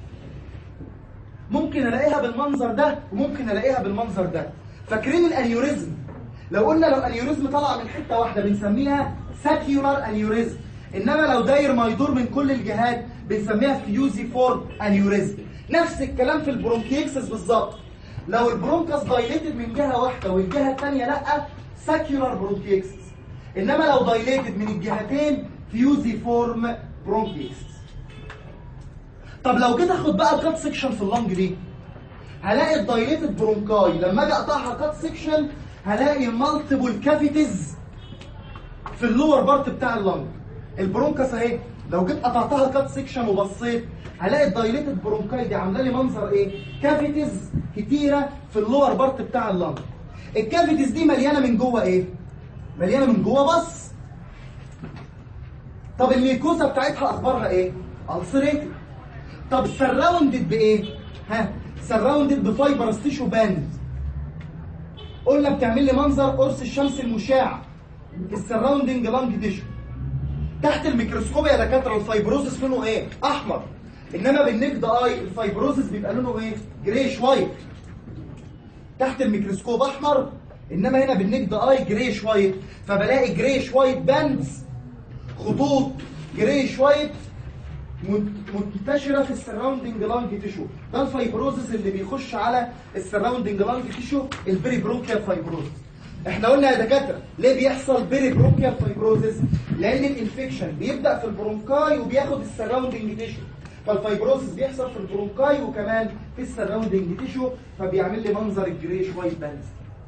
ممكن الاقيها بالمنظر ده وممكن الاقيها بالمنظر ده فاكرين الانيوريزم لو قلنا لو انيوريزم طالعه من حته واحده بنسميها ساكيولار انيوريزم انما لو داير ما يدور من كل الجهات بنسميها فيوزي فورم انيوريزم نفس الكلام في البرونكيكسس بالظبط لو البرونكاس دايليتد من جهه واحده والجهه الثانيه لا ساكيولار برونكيكسس انما لو دايليتد من الجهتين فيوزي فورم برونكيكسس طب لو جيت اخد بقى كات سيكشن في اللنج دي هلاقي الدايليتد برونكاي لما اجي اقطعها كات سيكشن هلاقي مالتيبل كافيتيز في اللور بارت بتاع اللنج البرونكاس اهي لو جيت قطعتها كات سيكشن وبصيت هلاقي الدايليتد برونكاي دي عامله لي منظر ايه كافيتيز كتيره في اللور بارت بتاع اللنج الكافيتيز دي مليانه من جوه ايه مليانه من جوه بس طب الميكوزا بتاعتها اخبارها ايه السريتد طب سراوندد بايه ها سراوندد بفايبرس تيشو باند قلنا بتعمل لي منظر قرص الشمس المشع السراوندنج لانج تيشو تحت الميكروسكوب يا دكاتره الفايبروزس لونه ايه احمر انما بالنجد اي الفايبروزس بيبقى لونه ايه جريش وايت تحت الميكروسكوب احمر انما هنا بالنجد اي جريش وايت فبلاقي جريش وايت باندز خطوط جريش وايت منتشره في السراوندنج لانج تيشو ده الفايبروزس اللي بيخش على السراوندنج لانج تيشو البري برونكيال فايبروزس احنا قلنا يا دكاتره ليه بيحصل بيري برونكيال فايبروزس لان الانفكشن بيبدا في البرونكاي وبياخد السراوندنج تيشو فالفايبروزس بيحصل في البرونكاي وكمان في السراوندنج تيشو فبيعمل لي منظر الجريش وايت باندز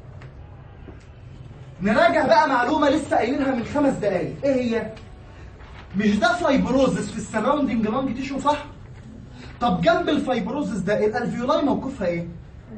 نراجع بقى معلومه لسه قايلينها من خمس دقايق ايه هي مش ده فايبروزس في السراوندنج لانج تيشو صح طب جنب الفايبروزس ده الالفيولاي موقفها ايه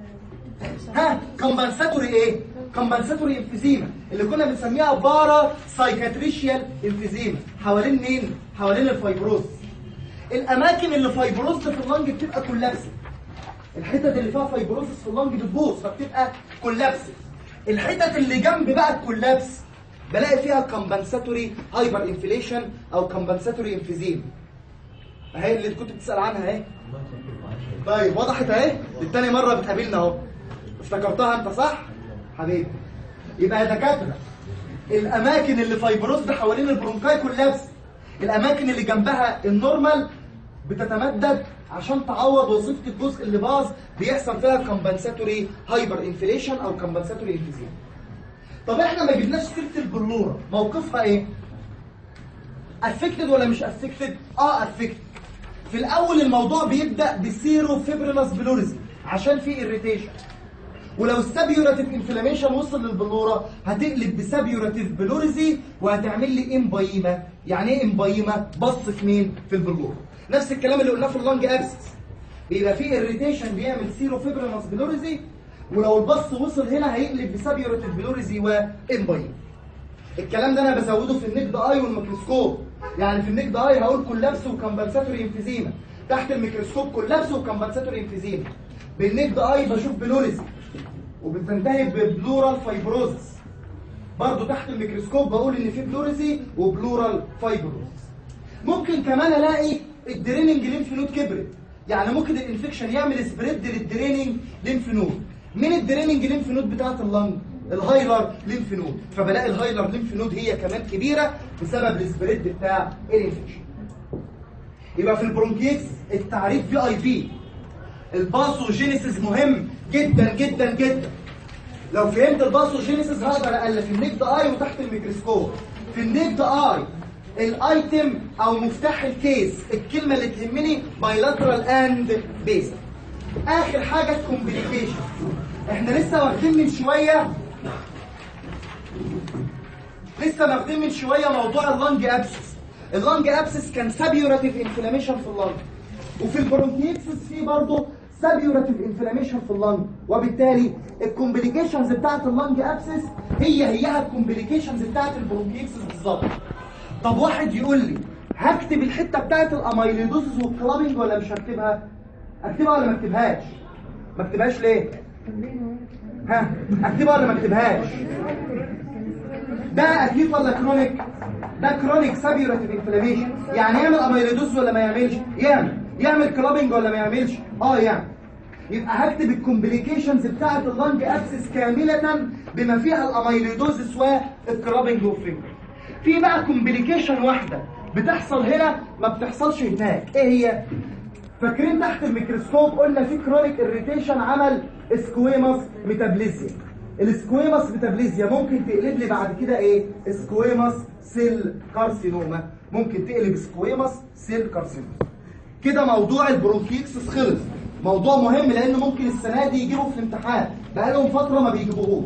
ها كومبنساتوري ايه كومبنساتوري انفيزيما اللي كنا بنسميها بارا سايكاتريشيال انفيزيما حوالين مين حوالين الفايبروز الاماكن اللي فايبروز في اللنج بتبقى كولابس الحتت اللي فيها فايبروزس في اللنج بتبوظ فبتبقى كولابس الحتت اللي جنب بقى الكولابس بلاقي فيها كومبنساتوري هايبر انفليشن او كومبنساتوري انفيزيما اهي اللي كنت بتسال عنها اهي طيب وضحت اهي التاني مره بتقابلنا اهو افتكرتها انت صح حبيبي يبقى يا دكاتره الاماكن اللي فايبروز حوالين البرونكاي كولابس الاماكن اللي جنبها النورمال بتتمدد عشان تعوض وظيفه الجزء اللي باظ بيحصل فيها كومبنساتوري هايبر انفليشن او كومبنساتوري انفيزيما طب احنا ما جبناش سيره البلوره موقفها ايه افكتد ولا مش افكتد اه افكتد في الاول الموضوع بيبدا بسيرو فيبريلاس بلوريزم عشان في اريتيشن ولو السابيوراتيف انفلاميشن وصل للبلوره هتقلب بسابيوراتيف بلوريزي وهتعمل لي امبايما يعني ايه امبايما بص في مين في البلوره نفس الكلام اللي قلناه في اللنج ابسس بيبقى في اريتيشن بيعمل سيرو فيبريلاس بلوريزي ولو البص وصل هنا هيقلب بسابيوراتيف بلوريزي وامبايما الكلام ده انا بزوده في النجد اي والميكروسكوب يعني في النجد اي هقول كولابس وكمبنساتوري انفيزيما تحت الميكروسكوب كولابس وكمبنساتوري انفيزيما بالنجد اي بشوف بلوريزي وبتنتهي ببلورال فايبروزس برضو تحت الميكروسكوب بقول ان في بلوريزي وبلورال فايبروزس ممكن كمان الاقي الدريننج لينف نود كبرت يعني ممكن الانفكشن يعمل سبريد للدريننج لينف نود من الدريننج لينف نود بتاعه اللنج الهايلر ليمف نود فبلاقي الهايلر ليمف نود هي كمان كبيره بسبب السبريد بتاع الانفكشن يبقى في البرونكيكس التعريف في اي بي الباثوجينيسيس مهم جدا جدا جدا لو فهمت الباثوجينيسيس هقدر الف النيكد اي وتحت الميكروسكوب في النيكد اي الايتم او مفتاح الكيس الكلمه اللي تهمني بايلاترال اند بيس اخر حاجه الكومبليكيشن احنا لسه واخدين من شويه لسه واخدين من شويه موضوع اللنج ابسس اللنج ابسس كان سابيوراتيف انفلاميشن في اللنج وفي البرونكيتسس في برضه سابيوراتيف انفلاميشن في اللنج وبالتالي الكومبليكيشنز بتاعت اللنج ابسس هي هيها الكومبليكيشنز بتاعت البرونكيتسس بالظبط طب واحد يقول لي هكتب الحته بتاعت الاميليدوسس والكلابنج ولا مش هكتبها اكتبها ولا ما اكتبهاش ما اكتبهاش ليه ها اكتبها ولا ما اكتبهاش ده اكيد ولا كرونيك ده كرونيك سابيوراتيف انفلاميشن يعني يعمل اميليدوز ولا ما يعملش يعمل يعمل كلابنج ولا ما يعملش اه يعمل يبقى هكتب الكومبليكيشنز بتاعه اللنج ابسس كامله بما فيها الاميليدوزس والكلابنج والفينجر في بقى كومبليكيشن واحده بتحصل هنا ما بتحصلش هناك ايه هي فاكرين تحت الميكروسكوب قلنا في كرونيك اريتيشن عمل سكويماس ميتابليزيا السكويماس ميتابليزيا ممكن تقلب لي بعد كده ايه سكويماس سيل كارسينوما ممكن تقلب سكويماس سيل كارسينوما كده موضوع البرونكيكسس خلص موضوع مهم لان ممكن السنه دي يجيبوا في الامتحان بقالهم فتره ما بيجيبوهوش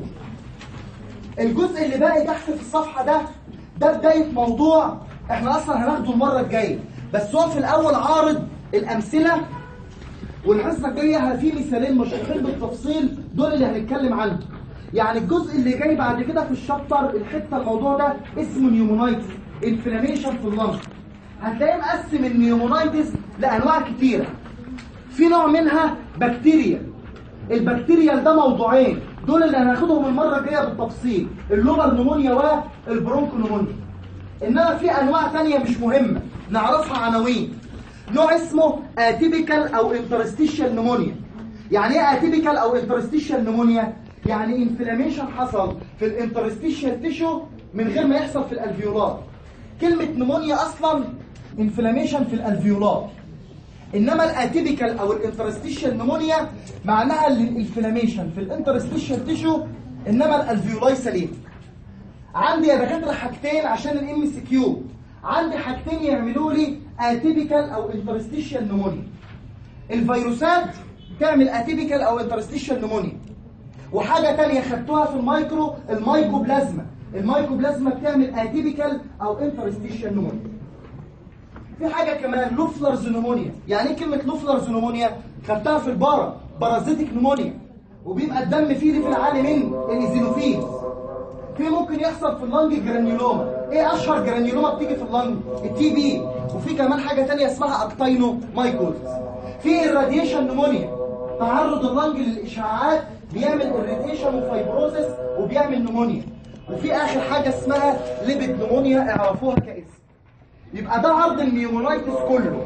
الجزء اللي باقي تحت في الصفحه ده ده بدايه موضوع احنا اصلا هناخده المره الجايه بس هو في الاول عارض الامثله والحصه الجايه في مثالين مشروحين بالتفصيل دول اللي هنتكلم عنهم يعني الجزء اللي جاي بعد كده في الشابتر الحته الموضوع ده اسمه نيومونايتس انفلاميشن في اللنج هتلاقيه مقسم النيومونايتس لانواع كتيره في نوع منها بكتيريا البكتيريا ده موضوعين دول اللي هناخدهم المره الجايه بالتفصيل اللوبر نمونيا والبرونكو نمونيا انما في انواع تانية مش مهمه نعرفها عناوين نوع اسمه اتيبيكال او انترستيشال نمونيا يعني ايه اتيبيكال او انترستيشال نمونيا يعني انفلاميشن حصل في الانترستيشال تيشو من غير ما يحصل في الالفيولات كلمه نمونيا اصلا انفلاميشن في الالفيولات انما الاتيبيكال او الانترستيشال نمونيا معناها الانفلاميشن في الانترستيشال تيشو انما الالفيولاي سليم عندي يا دكاتره حاجتين عشان الام سي كيو عندي حاجتين يعملوا لي اتيبيكال او انترستيشال نمونيا الفيروسات تعمل اتيبيكال او انترستيشال نمونيا وحاجه تانية خدتوها في المايكرو المايكوبلازما المايكوبلازما بتعمل اتيبيكال او انترستيشال نمونيا في حاجه كمان لوفلرز نمونيا يعني ايه كلمه لوفلرز نمونيا خدتها في البارا بارازيتيك نمونيا وبيبقى الدم فيه ليفل عالي من الايزينوفيلز في ممكن يحصل في اللنج جرانيولوما ايه اشهر جرانيولوما بتيجي في اللنج التي بي وفي كمان حاجه تانية اسمها اكتاينو مايكوز في الراديشن نمونيا تعرض اللنج للاشعاعات بيعمل اريتيشن وفايبروزس وبيعمل نمونيا وفي اخر حاجه اسمها ليبيد نمونيا اعرفوها كاسم يبقى ده عرض النيومونايتس كله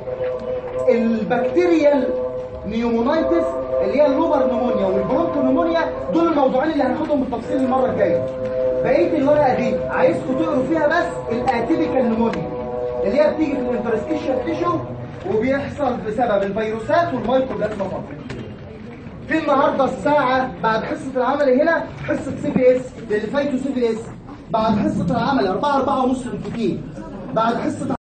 البكتيريال نيومونايتس اللي هي اللوبر نمونيا والبرونكو نمونيا دول الموضوعين اللي هناخدهم بالتفصيل المره الجايه بقيه الورقه دي عايزكم تقروا فيها بس الاتيبيكال نمونيا اللي هي بتيجي في الانترستيشال تيشو وبيحصل بسبب الفيروسات والمايكروبلازما فقط في النهارده الساعه بعد حصه العمل هنا حصه سي بي اس للي فايته سي بي اس بعد حصه العمل 4 4 ونص بالكتير بعد حصه